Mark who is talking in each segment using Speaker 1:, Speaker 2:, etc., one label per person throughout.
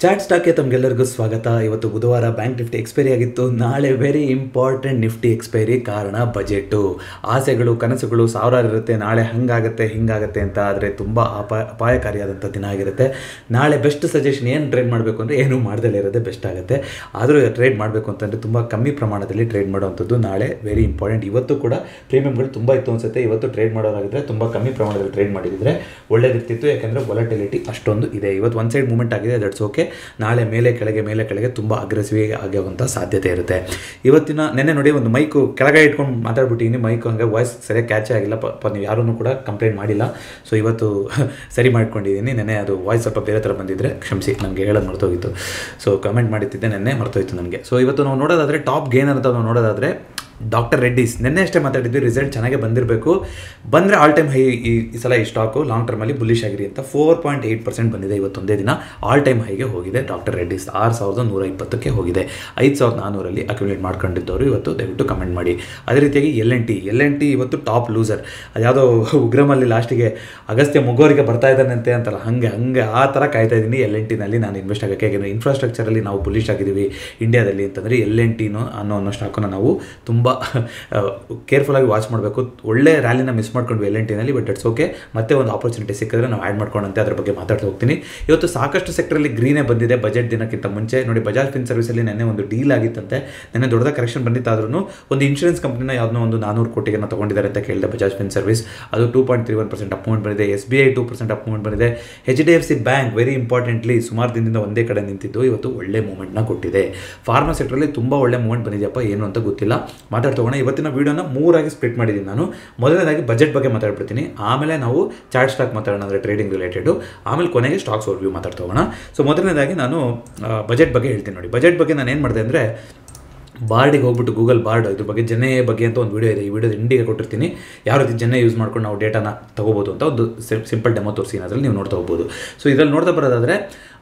Speaker 1: chat ಸ್ಟಾಕ್ಗೆ ತಮಗೆಲ್ಲರಿಗೂ ಸ್ವಾಗತ ಇವತ್ತು ಬುಧವಾರ ಬ್ಯಾಂಕ್ ನಿಫ್ಟಿ ಎಕ್ಸ್ಪೈರಿ ಆಗಿತ್ತು ನಾಳೆ ವೆರಿ ಇಂಪಾರ್ಟೆಂಟ್ ನಿಫ್ಟಿ ಎಕ್ಸ್ಪೈರಿ ಕಾರಣ ಬಜೆಟು ಆಸೆಗಳು ಕನಸುಗಳು ಸಾವಿರಾರು ಇರುತ್ತೆ ನಾಳೆ ಹಂಗಾಗುತ್ತೆ ಹಿಂಗಾಗುತ್ತೆ ಅಂತ ಆದರೆ ತುಂಬ ಅಪಾಯ ಅಪಾಯಕಾರಿಯಾದಂಥ ದಿನ ಆಗಿರುತ್ತೆ ನಾಳೆ ಬೆಸ್ಟ್ ಸಜೆಷನ್ ಏನು ಟ್ರೇಡ್ ಮಾಡಬೇಕು ಅಂದರೆ ಏನು ಮಾಡ್ದಲೇ ಇರೋದೇ ಬೆಸ್ಟ್ ಆಗುತ್ತೆ ಆದರೂ ಟ್ರೇಡ್ ಮಾಡಬೇಕು ಅಂತಂದರೆ ತುಂಬ ಕಮ್ಮಿ ಪ್ರಮಾಣದಲ್ಲಿ ಟ್ರೇಡ್ ಮಾಡುವಂಥದ್ದು ನಾಳೆ ವೆರಿ ಇಂಪಾರ್ಟೆಂಟ್ ಇವತ್ತು ಕೂಡ ಪ್ರೀಮಿಯಮ್ಗಳು ತುಂಬ ಇತ್ತು ಅನ್ಸುತ್ತೆ ಇವತ್ತು ಟ್ರೇಡ್ ಮಾಡೋರಾಗಿದ್ದರೆ ತುಂಬ ಕಮ್ಮಿ ಪ್ರಮಾಣದಲ್ಲಿ ಟ್ರೇಡ್ ಮಾಡಿದರೆ ಒಳ್ಳೇದಿರ್ತಿತ್ತು ಯಾಕೆಂದರೆ ವೊಲಟಿಲಿಟಿ ಅಷ್ಟೊಂದು ಇದೆ ಇವತ್ತು ಒನ್ ಸೈಡ್ ಮೂಮೆಂಟ್ ಆಗಿದೆ ದಟ್ಸ್ ಓಕೆ ನಾಳೆ ಮೇಲೆ ಕೆಳಗೆ ಮೇಲೆ ಕೆಳಗೆ ತುಂಬ ಅಗ್ರೆಸಿವ್ ಆಗುವಂಥ ಸಾಧ್ಯತೆ ಇರುತ್ತೆ ಇವತ್ತಿನ ನೆನ್ನೆ ನೋಡಿ ಒಂದು ಮೈಕು ಕೆಳಗಡೆ ಇಟ್ಕೊಂಡು ಮಾತಾಡ್ಬಿಟ್ಟಿದ್ದೀನಿ ಮೈಕ್ ಹಂಗೆ ವಾಯ್ಸ್ ಸರಿಯಾಗಿ ಕ್ಯಾಚ್ ಆಗಿಲ್ಲ ಪ ನೀವು ಯಾರೂ ಕೂಡ ಕಂಪ್ಲೇಂಟ್ ಮಾಡಿಲ್ಲ ಸೊ ಇವತ್ತು ಸರಿ ಮಾಡ್ಕೊಂಡಿದ್ದೀನಿ ನೆನ್ನೆ ಅದು ವಾಯ್ಸ್ ಸ್ವಲ್ಪ ಬೇರೆ ಥರ ಬಂದಿದ್ದರೆ ಕ್ಷಮಿಸಿ ನನಗೆ ಹೇಳೋದು ಮರ್ತೋಗಿತ್ತು ಸೊ ಕಮೆಂಟ್ ಮಾಡಿದ್ದೆ ನೆನ್ನೆ ಮರ್ತೋಯ್ತು ನನಗೆ ಸೊ ಇವತ್ತು ನಾವು ನೋಡೋದಾದರೆ ಟಾಪ್ ಗೇನರ್ ಅಂತ ನಾವು ನೋಡೋದಾದರೆ ಡಾಕ್ಟರ್ ರೆಡ್ಡೀಸ್ ನಿನ್ನೆ ಅಷ್ಟೇ ಮಾತಾಡಿದ್ವಿ ರಿಸಲ್ಟ್ ಚೆನ್ನಾಗೇ ಬಂದಿರಬೇಕು ಬಂದರೆ ಆಲ್ ಟೈಮ್ ಹೈ ಈ ಈ ಸಲ ಈ ಸ್ಟಾಕು ಲಾಂಗ್ ಟರ್ಮಲ್ಲಿ ಬುಲಿಶ್ ಆಗಿರಿ ಅಂತ ಫೋರ್ ಪಾಯಿಂಟ್ ಏಯ್ಟ್ ಪರ್ಸೆಂಟ್ ಬಂದಿದೆ ಇವತ್ತೊಂದೇ ದಿನ ಆಲ್ ಟೈಮ್ ಹೈಗೆ ಹೋಗಿದೆ ಡಾಕ್ಟರ್ ರೆಡ್ಡೀಸ್ ಆರು ಸಾವಿರದ ನೂರ ಇಪ್ಪತ್ತಕ್ಕೆ ಹೋಗಿದೆ ಐದು ಸಾವಿರದ ನಾನ್ನೂರಲ್ಲಿ ಅಕ್ಯುಮುಲೇಟ್ ಮಾಡ್ಕೊಂಡಿದ್ದವರು ಇವತ್ತು ದಯವಿಟ್ಟು ಕಮೆಂಟ್ ಮಾಡಿ ಅದೇ ರೀತಿಯಾಗಿ L N T L N T ಇವತ್ತು ಟಾಪ್ ಲೂಸರ್ ಅದ್ಯಾವುದೋ ಉಗ್ರಮಲ್ಲಿ ಲಾಸ್ಟಿಗೆ ಅಗಸ್ತ್ಯ ಮುಗೋರಿಗೆ ಬರ್ತಾ ಇದ್ದಾನಂತೆ ಅಂತಲ್ಲ ಹಾಗೆ ಹಂಗೆ ಆ ಥರ ಕಾಯ್ತಾ ಇದ್ದೀನಿ ಎಲ್ ಎನ್ ಟಿನಲ್ಲಿ ನಾನು ಇನ್ವೆಸ್ಟ್ ಆಗೋಕ್ಕೆ ಯಾಕೆಂದರೆ ಇನ್ಫ್ರಾಸ್ಟ್ರಕ್ಚರಲ್ಲಿ ನಾವು ಬುಲಿಶ್ ಆಗಿದ್ದೀವಿ ಇಂಡಿಯಾದಲ್ಲಿ ಅಂತಂದರೆ ಎಲ್ ಎನ್ ಟಿನೋ ಅನ್ನೋ ಅನ್ನೋ ಸ್ಟಾಕನ್ನು ನಾವು ತುಂಬ ಕೇರ್ಫುಲ್ಲಾಗಿ ವಾಚ್ ಮಾಡಬೇಕು ಒಳ್ಳೆ ರ್ಯಾಲಿನ ಮಿಸ್ ಮಾಡ್ಕೊಂಡ್ವಿ ಎಲ್ ಎನ್ ಟಿನಲ್ಲಿ ಬಟ್ ಇಟ್ಸ್ ಓಕೆ ಮತ್ತೆ ಒಂದು ಆಪರ್ಚುನಿಟಿ ಸಿಕ್ಕಿದ್ರೆ ನಾವು ಆ್ಯಡ್ ಮಾಡ್ಕೊಂಡಂತೆ ಅದ್ರ ಬಗ್ಗೆ ಮಾತಾಡ್ತಾ ಹೋಗ್ತೀನಿ ಇವತ್ತು ಸಾಕಷ್ಟು ಸೆಕ್ಟರಲ್ಲಿ ಗ್ರೀನೇ ಬಂದಿದೆ ಬಜೆಟ್ ದಿನಕ್ಕಿಂತ ಮುಂಚೆ ನೋಡಿ ಬಜಾಜ್ ಫಿನ್ ಸರ್ವಿಸಲ್ಲಿ ನೆನ್ನೆ ಒಂದು ಡೀಲ್ ಆಗಿತ್ತಂತೆ ನೆನ್ನೆ ದೊಡ್ಡದ ಕರೆಕ್ಷನ್ ಬಂದಿತ್ತಾದ್ರೂ ಒಂದು ಇನ್ಶೂರೆನ್ಸ್ ಕಂಪ್ನಿನ ಯಾವುದೋ ಒಂದು ನಾನೂರು ಕೋಟಿಗೆ ತೊಗೊಂಡಿದ್ದಾರೆ ಅಂತ ಕೇಳಿದೆ ಬಜಾಜ್ ಫಿನ್ ಸರ್ವಿಸ್ ಅದು two point three one percent up moment ಬಂದಿದೆ S B I two percent up moment ಬಂದಿದೆ H D F C bank very importantly ಸುಮಾರು ದಿನದಿಂದ ಒಂದೇ ಕಡೆ ನಿಂತಿದ್ದು ಇವತ್ತು ಒಳ್ಳೆ ಮೂಮೆಂಟ್ನ ಕೊಟ್ಟಿದೆ ಫಾರ್ಮಾ ಸೆಕ್ಟರಲ್ಲಿ ತುಂಬ ಒಳ್ಳೆ ಮೂಮೆಂಟ್ ಬಂದಿದೆಯಪ್ಪ ಏನು ಅಂತ ಗೊತ್ತಿಲ್ಲ ಮಾತಾಡ್ತೋಗೋಣ ಇವತ್ತಿನ ವೀಡಿಯೋನ ಮೂರಾಗಿ ಸ್ಪ್ಲಿಟ್ ಮಾಡಿದ್ದೀನಿ ನಾನು ಮೊದಲನೇದಾಗಿ ಬಜೆಟ್ ಬಗ್ಗೆ ಮಾತಾಡ್ಬಿಡ್ತೀನಿ ಆಮೇಲೆ ನಾವು ಚಾರ್ಟ್ ಸ್ಟಾಕ್ ಮಾತಾಡೋಣ ಅಂದರೆ ಟ್ರೇಡಿಂಗ್ ರಿಲೇಟೆಡು ಆಮೇಲೆ ಕೊನೆಗೆ ಸ್ಟಾಕ್ಸ್ ಓವರ್ವ್ಯೂ ಮಾತಾಡ್ತೋಗೋಣ ಸೊ ಮೊದಲನೇದಾಗಿ ನಾನು ಬಜೆಟ್ ಬಗ್ಗೆ ಹೇಳ್ತೀನಿ ನೋಡಿ ಬಜೆಟ್ ಬಗ್ಗೆ ನಾನು ಏನು ಮಾಡಿದೆ ಅಂದರೆ ಬಾರ್ಡಿಗೆ ಹೋಗ್ಬಿಟ್ಟು ಗೂಗಲ್ ಬಾರ್ಡ್ ಇದ್ರ ಬಗ್ಗೆ ಜನೆ ಬಗ್ಗೆ ಅಂತ ಒಂದು ವಿಡಿಯೋ ಇದೆ ಈ ವಿಡಿಯೋದ ಎಂಡಿಗೆ ಕೊಟ್ಟಿರ್ತೀನಿ ಯಾವ ರೀತಿ ಜನ ಯೂಸ್ ಮಾಡ್ಕೊಂಡು ನಾವು ಡೇಟಾನ ತಗೋಬೋದು ಅಂತ ಒಂದು ಸಿಂಪಲ್ ಡೆಮೋ ತೋರಿಸಿ ಅದರಲ್ಲಿ ನೀವು ನೋಡ್ತಾ ಹೋಗ್ಬೋದು ಸೊ ಇದರಲ್ಲಿ ನೋಡ್ತಾ ಬರೋದಾದರೆ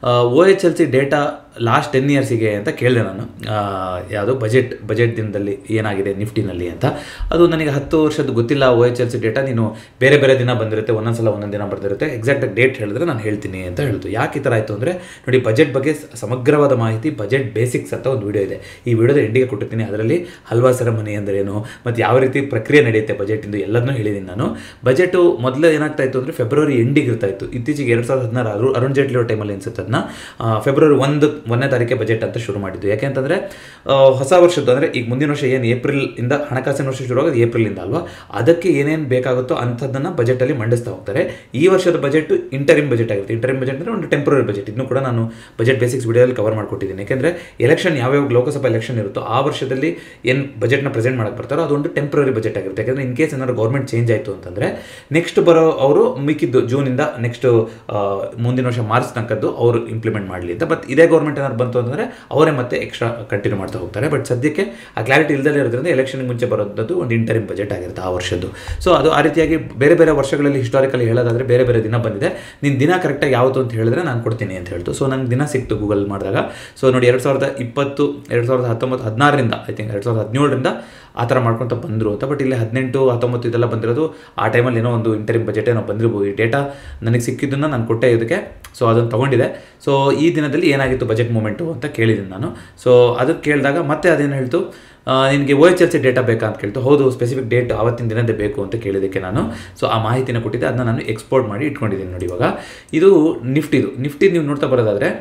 Speaker 1: O H L C data last ten ಇಯರ್ಸಿಗೆ ಅಂತ ಕೇಳಿದೆ ನಾನು ಯಾವುದು ಬಜೆಟ್ ಬಜೆಟ್ ದಿನದಲ್ಲಿ ಏನಾಗಿದೆ ನಿಫ್ಟಿನಲ್ಲಿ ಅಂತ ಅದು ನನಗೆ ಹತ್ತು ವರ್ಷದ ಗೊತ್ತಿಲ್ಲ O H L C data ನೀನು ಬೇರೆ ಬೇರೆ ದಿನ ಬಂದಿರುತ್ತೆ ಒಂದೊಂದು ಸಲ ಒಂದೊಂದು ದಿನ ಬರ್ದಿರುತ್ತೆ ಎಕ್ಸಾಕ್ಟಾಗಿ ಡೇಟ್ ಹೇಳಿದ್ರೆ ನಾನು ಹೇಳ್ತೀನಿ ಅಂತ ಹೇಳ್ತು ಯಾಕೆ ಈ ಥರ ಆಯಿತು ಅಂದರೆ ನೋಡಿ ಬಜೆಟ್ ಬಗ್ಗೆ ಸಮಗ್ರವಾದ ಮಾಹಿತಿ ಬಜೆಟ್ ಬೇಸಿಕ್ಸ್ ಅಂತ ಒಂದು ವಿಡಿಯೋ ಇದೆ ಈ ವಿಡಿಯೋದ ಎಂಡಿಗೆ ಕೊಟ್ಟಿರ್ತೀನಿ ಅದರಲ್ಲಿ ಹಲ್ವಾ ಸೆರೆಮನಿ ಅಂದ್ರೇನು ಮತ್ತು ಯಾವ ರೀತಿ ಪ್ರಕ್ರಿಯೆ ನಡೆಯುತ್ತೆ ಬಜೆಟಿಂದು ಎಲ್ಲದನ್ನೂ ಹೇಳಿದ್ದೀನಿ ನಾನು ಬಜೆಟು ಮೊದಲು ಏನಾಗ್ತಾ ಇತ್ತು ಅಂದರೆ ಫೆಬ್ರವರಿ ಎಂಡಿಗೆ ಇರ್ತಾ ಇತ್ತು ಇತ್ತೀಚೆಗೆ ಎರಡು ಸಾವಿರದ ಹದಿನಾರು ಅರು ಅರುಣ್ ಜೇಟ್ಲಿ ಅವ್ರ ಟೈಮಲ್ಲಿ ಅನ್ಸುತ್ತೆ ಅದನ್ನ ಫೆಬ್ರವರಿ ಒಂದು ಒಂದನೇ ತಾರೀಕೆ ಬಜೆಟ್ ಅಂತ ಶುರು ಮಾಡಿದ್ದು ಯಾಕೆಂತಂದರೆ ಹೊಸ ವರ್ಷದ್ದು ಅಂದರೆ ಈಗ ಮುಂದಿನ ವರ್ಷ ಏನು ಏಪ್ರಿಲ್ ಇಂದ ಹಣಕಾಸಿನ ವರ್ಷ ಶುರು ಆಗೋದು ಏಪ್ರಿಲಿಂದ ಅಲ್ವಾ ಅದಕ್ಕೆ ಏನೇನು ಬೇಕಾಗುತ್ತೋ ಅಂಥದ್ದನ್ನು ಬಜೆಟಲ್ಲಿ ಮಂಡಿಸ್ತಾ ಹೋಗ್ತಾರೆ ಈ ವರ್ಷದ ಬಜೆಟ್ ಇಂಟರಿಮ್ ಬಜೆಟ್ ಆಗಿರುತ್ತೆ ಇಂಟರಿಮ್ ಬಜೆಟ್ ಅಂದರೆ ಒಂದು ಟೆಂಪ್ರರಿ ಬಜೆಟ್ ಇದನ್ನು ಕೂಡ ನಾನು ಬಜೆಟ್ ಬೇಸಿಕ್ಸ್ ವಿಡಿಯೋದಲ್ಲಿ ಕವರ್ ಮಾಡ್ಕೊಟ್ಟಿದ್ದೀನಿ ಯಾಕೆಂದರೆ ಎಲೆಕ್ಷನ್ ಯಾವ್ಯಾವ ಲೋಕಸಭಾ ಎಲೆಕ್ಷನ್ ಇರುತ್ತೋ ಆ ವರ್ಷದಲ್ಲಿ ಏನು ಬಜೆಟ್ನ ಪ್ರೆಸೆಂಟ್ ಮಾಡಕ್ಕೆ ಬರ್ತಾರೋ ಅದೊಂದು ಟೆಂಪ್ರರಿ ಬಜೆಟ್ ಆಗಿರುತ್ತೆ ಯಾಕೆಂದರೆ ಇನ್ ಕೇಸ್ ಏನಾದ್ರು ಗೌರ್ಮೆಂಟ್ ಚೇಂಜ್ ಆಯಿತು ಅಂತಂದರೆ ನೆಕ್ಸ್ಟ್ ಬರೋ ಅವರು ಮಿಕ್ಕಿದ್ದು ಜೂನಿಂದ ನೆಕ್ಸ್ಟ್ ಮುಂದಿನ ವರ್ಷ ಮಾರ್ಚ್ ತನಕದ್ದು ಅವರು ಇಂಪ್ಲಿಮೆಂಟ್ ಮಾಡಲಿ ಅಂತ ಬಟ್ ಇದೇ ಗೌರ್ಮೆಂಟ್ ಏನಾದ್ರು ಬಂತು ಅಂದರೆ ಅವರೇ ಮತ್ತೆ ಎಕ್ಸ್ಟ್ರಾ ಕಂಟಿನ್ಯೂ ಮಾಡ್ತಾ ಹೋಗ್ತಾರೆ ಬಟ್ ಸದ್ಯಕ್ಕೆ ಆ ಕ್ಲಾರಿಟಿ ಇಲ್ಲದೇ ಇರೋದ್ರಿಂದ ಎಲೆಕ್ಷನ್ಗೆ ಮುಂಚೆ ಬರೋದು ಒಂದು ಇಂಟರಿಮ್ ಬಜೆಟ್ ಆಗಿರುತ್ತೆ ಆ ವರ್ಷದ್ದು ಸೊ ಅದು ಆ ರೀತಿಯಾಗಿ ಬೇರೆ ಬೇರೆ ವರ್ಷಗಳಲ್ಲಿ ಹಿಸ್ಟಾರಿಕಲಿ ಹೇಳೋದಾದರೆ ಬೇರೆ ಬೇರೆ ದಿನ ಬಂದಿದೆ ನಿನ್ನ ದಿನ ಕರೆಕ್ಟಾಗಿ ಯಾವುದು ಅಂತ ಹೇಳಿದ್ರೆ ನಾನು ಕೊಡ್ತೀನಿ ಅಂತ ಹೇಳ್ತು ಸೊ ನನಗೆ ದಿನ ಸಿಕ್ತು ಗೂಗಲ್ ಮಾಡಿದಾಗ ಸೊ ನೋಡಿ ಎರಡು ಸಾವಿರದ ಇಪ್ಪತ್ತು ಎರಡು ಸಾವಿರದ ಹತ್ತೊಂಬತ್ತು ಹದಿನಾರರಿಂದ ಐ ಥಿಂಕ್ ಎರಡು ಸಾವಿರದ ಹದಿನೇಳರಿಂದ ಆ ಥರ ಮಾಡ್ಕೊತ ಬಂದರು ಅಂತ ಬಟ್ ಇಲ್ಲಿ ಹದಿನೆಂಟು ಹತ್ತೊಂಬತ್ತು ಇದೆಲ್ಲ ಬಂದಿರೋದು ಆ ಟೈಮಲ್ಲಿ ಏನೋ ಒಂದು ಇಂಟರಿಮ್ ಬಜೆಟ್ ಏನೋ ಬಂದಿರ್ಬೋದು ಈ ಡೇಟಾ ನನಗೆ ಸಿಕ್ಕಿದ್ದನ್ನು ನಾನು ಕೊಟ್ಟೆ ಇದಕ್ಕೆ ಸೊ ಅದನ್ನು ತೊಗೊಂಡಿದೆ ಸೊ ಈ ದಿನದಲ್ಲಿ ಏನಾಗಿತ್ತು ಬಜೆಟ್ ಮೂಮೆಂಟು ಅಂತ ಕೇಳಿದ್ದೀನಿ ನಾನು ಸೊ ಅದಕ್ಕೆ ಕೇಳಿದಾಗ ಮತ್ತೆ ಅದೇನು ಹೇಳ್ತು ನಿನಗೆ O H L C data ಬೇಕಾ ಅಂತ ಕೇಳ್ತು ಹೌದು ಸ್ಪೆಸಿಫಿಕ್ ಡೇಟ್ ಆವತ್ತಿನ ದಿನದೇ ಬೇಕು ಅಂತ ಕೇಳಿದ್ದಕ್ಕೆ ನಾನು ಸೊ ಆ ಮಾಹಿತಿನ ಕೊಟ್ಟಿದ್ದೆ ಅದನ್ನ ನಾನು ಎಕ್ಸ್ಪೋರ್ಟ್ ಮಾಡಿ ಇಟ್ಕೊಂಡಿದ್ದೀನಿ ನೋಡಿ ಇವಾಗ ಇದು ನಿಫ್ಟಿದು ನಿಫ್ಟಿ ನೀವು ನೋಡ್ತಾ ಬರೋದಾದರೆ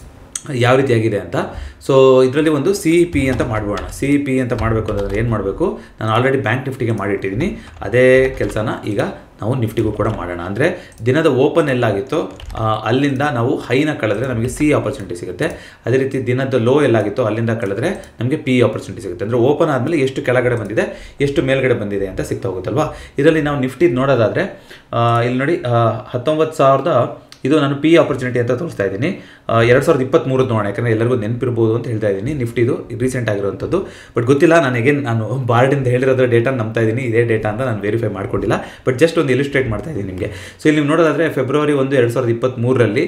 Speaker 1: ಯಾವ ರೀತಿಯಾಗಿದೆ ಅಂತ ಸೊ ಇದರಲ್ಲಿ ಒಂದು ಸಿ ಇ ಪಿ ಅಂತ ಮಾಡ್ಬೋಣ ಸಿ ಇ ಪಿ ಅಂತ ಮಾಡಬೇಕು ಅಂತಂದರೆ ಏನು ಮಾಡಬೇಕು ನಾನು ಆಲ್ರೆಡಿ ಬ್ಯಾಂಕ್ ನಿಫ್ಟಿಗೆ ಮಾಡಿಟ್ಟಿದ್ದೀನಿ ಅದೇ ಕೆಲಸನ ಈಗ ನಾವು ನಿಫ್ಟಿಗೂ ಕೂಡ ಮಾಡೋಣ ಅಂದರೆ ದಿನದ ಓಪನ್ ಎಲ್ಲಾಗಿತ್ತೋ ಅಲ್ಲಿಂದ ನಾವು ಹೈನ ಕಳೆದ್ರೆ ನಮಗೆ ಸಿ ಆಪರ್ಚುನಿಟಿ ಸಿಗುತ್ತೆ ಅದೇ ರೀತಿ ದಿನದ ಲೋ ಎಲ್ಲಾಗಿತ್ತೋ ಅಲ್ಲಿಂದ ಕಳೆದ್ರೆ ನಮಗೆ ಪಿ ಆಪರ್ಚುನಿಟಿ ಸಿಗುತ್ತೆ ಅಂದರೆ ಓಪನ್ ಆದಮೇಲೆ ಎಷ್ಟು ಕೆಳಗಡೆ ಬಂದಿದೆ ಎಷ್ಟು ಮೇಲ್ಗಡೆ ಬಂದಿದೆ ಅಂತ ಸಿಗ್ತಾ ಹೋಗುತ್ತಲ್ವಾ ಇದರಲ್ಲಿ ನಾವು ನಿಫ್ಟಿ ನೋಡೋದಾದರೆ ಇಲ್ಲಿ ನೋಡಿ ಹತ್ತೊಂಬತ್ತು ಸಾವಿರದ ಇದು ನಾನು ಪಿ ಆಪರ್ಚುನಿಟಿ ಅಂತ ತೋರಿಸ್ತಾ ಇದ್ದೀನಿ ಎರಡು ಸಾವಿರದ ಇಪ್ಪತ್ತ್ಮೂರದ್ದು ನೋಡೋಣ ಯಾಕಂದರೆ ಎಲ್ಲರಿಗೂ ನೆನಪಿರ್ಬೋದು ಅಂತ ಹೇಳ್ತಾ ಇದ್ದೀನಿ ನಿಫ್ಟಿದು ರೀಸೆಂಟ್ ಆಗಿರುವಂಥದ್ದು ಬಟ್ ಗೊತ್ತಿಲ್ಲ ನನಗೆ ನಾನು ಬಾರ್ಡಿಂದ ಹೇಳಿರೋದ್ರ ಡೇಟಾ ನಂಬ್ತಾ ಇದ್ದೀನಿ ಇದೇ ಡೇಟಾ ಅಂತ ನಾನು ವೆರಿಫೈ ಮಾಡ್ಕೊಂಡಿಲ್ಲ ಬಟ್ ಜಸ್ಟ್ ಒಂದು ಇಲಿಸ್ಟ್ರೇಟ್ ಮಾಡ್ತಾ ಇದ್ದೀನಿ ನಿಮಗೆ ಸೊ ಇಲ್ಲಿ ನೀವು ನೋಡೋದಾದರೆ ಫೆಬ್ರವರಿ ಒಂದು ಎರಡು ಸಾವಿರದ ಇಪ್ಪತ್ತ್ಮೂರರಲ್ಲಿ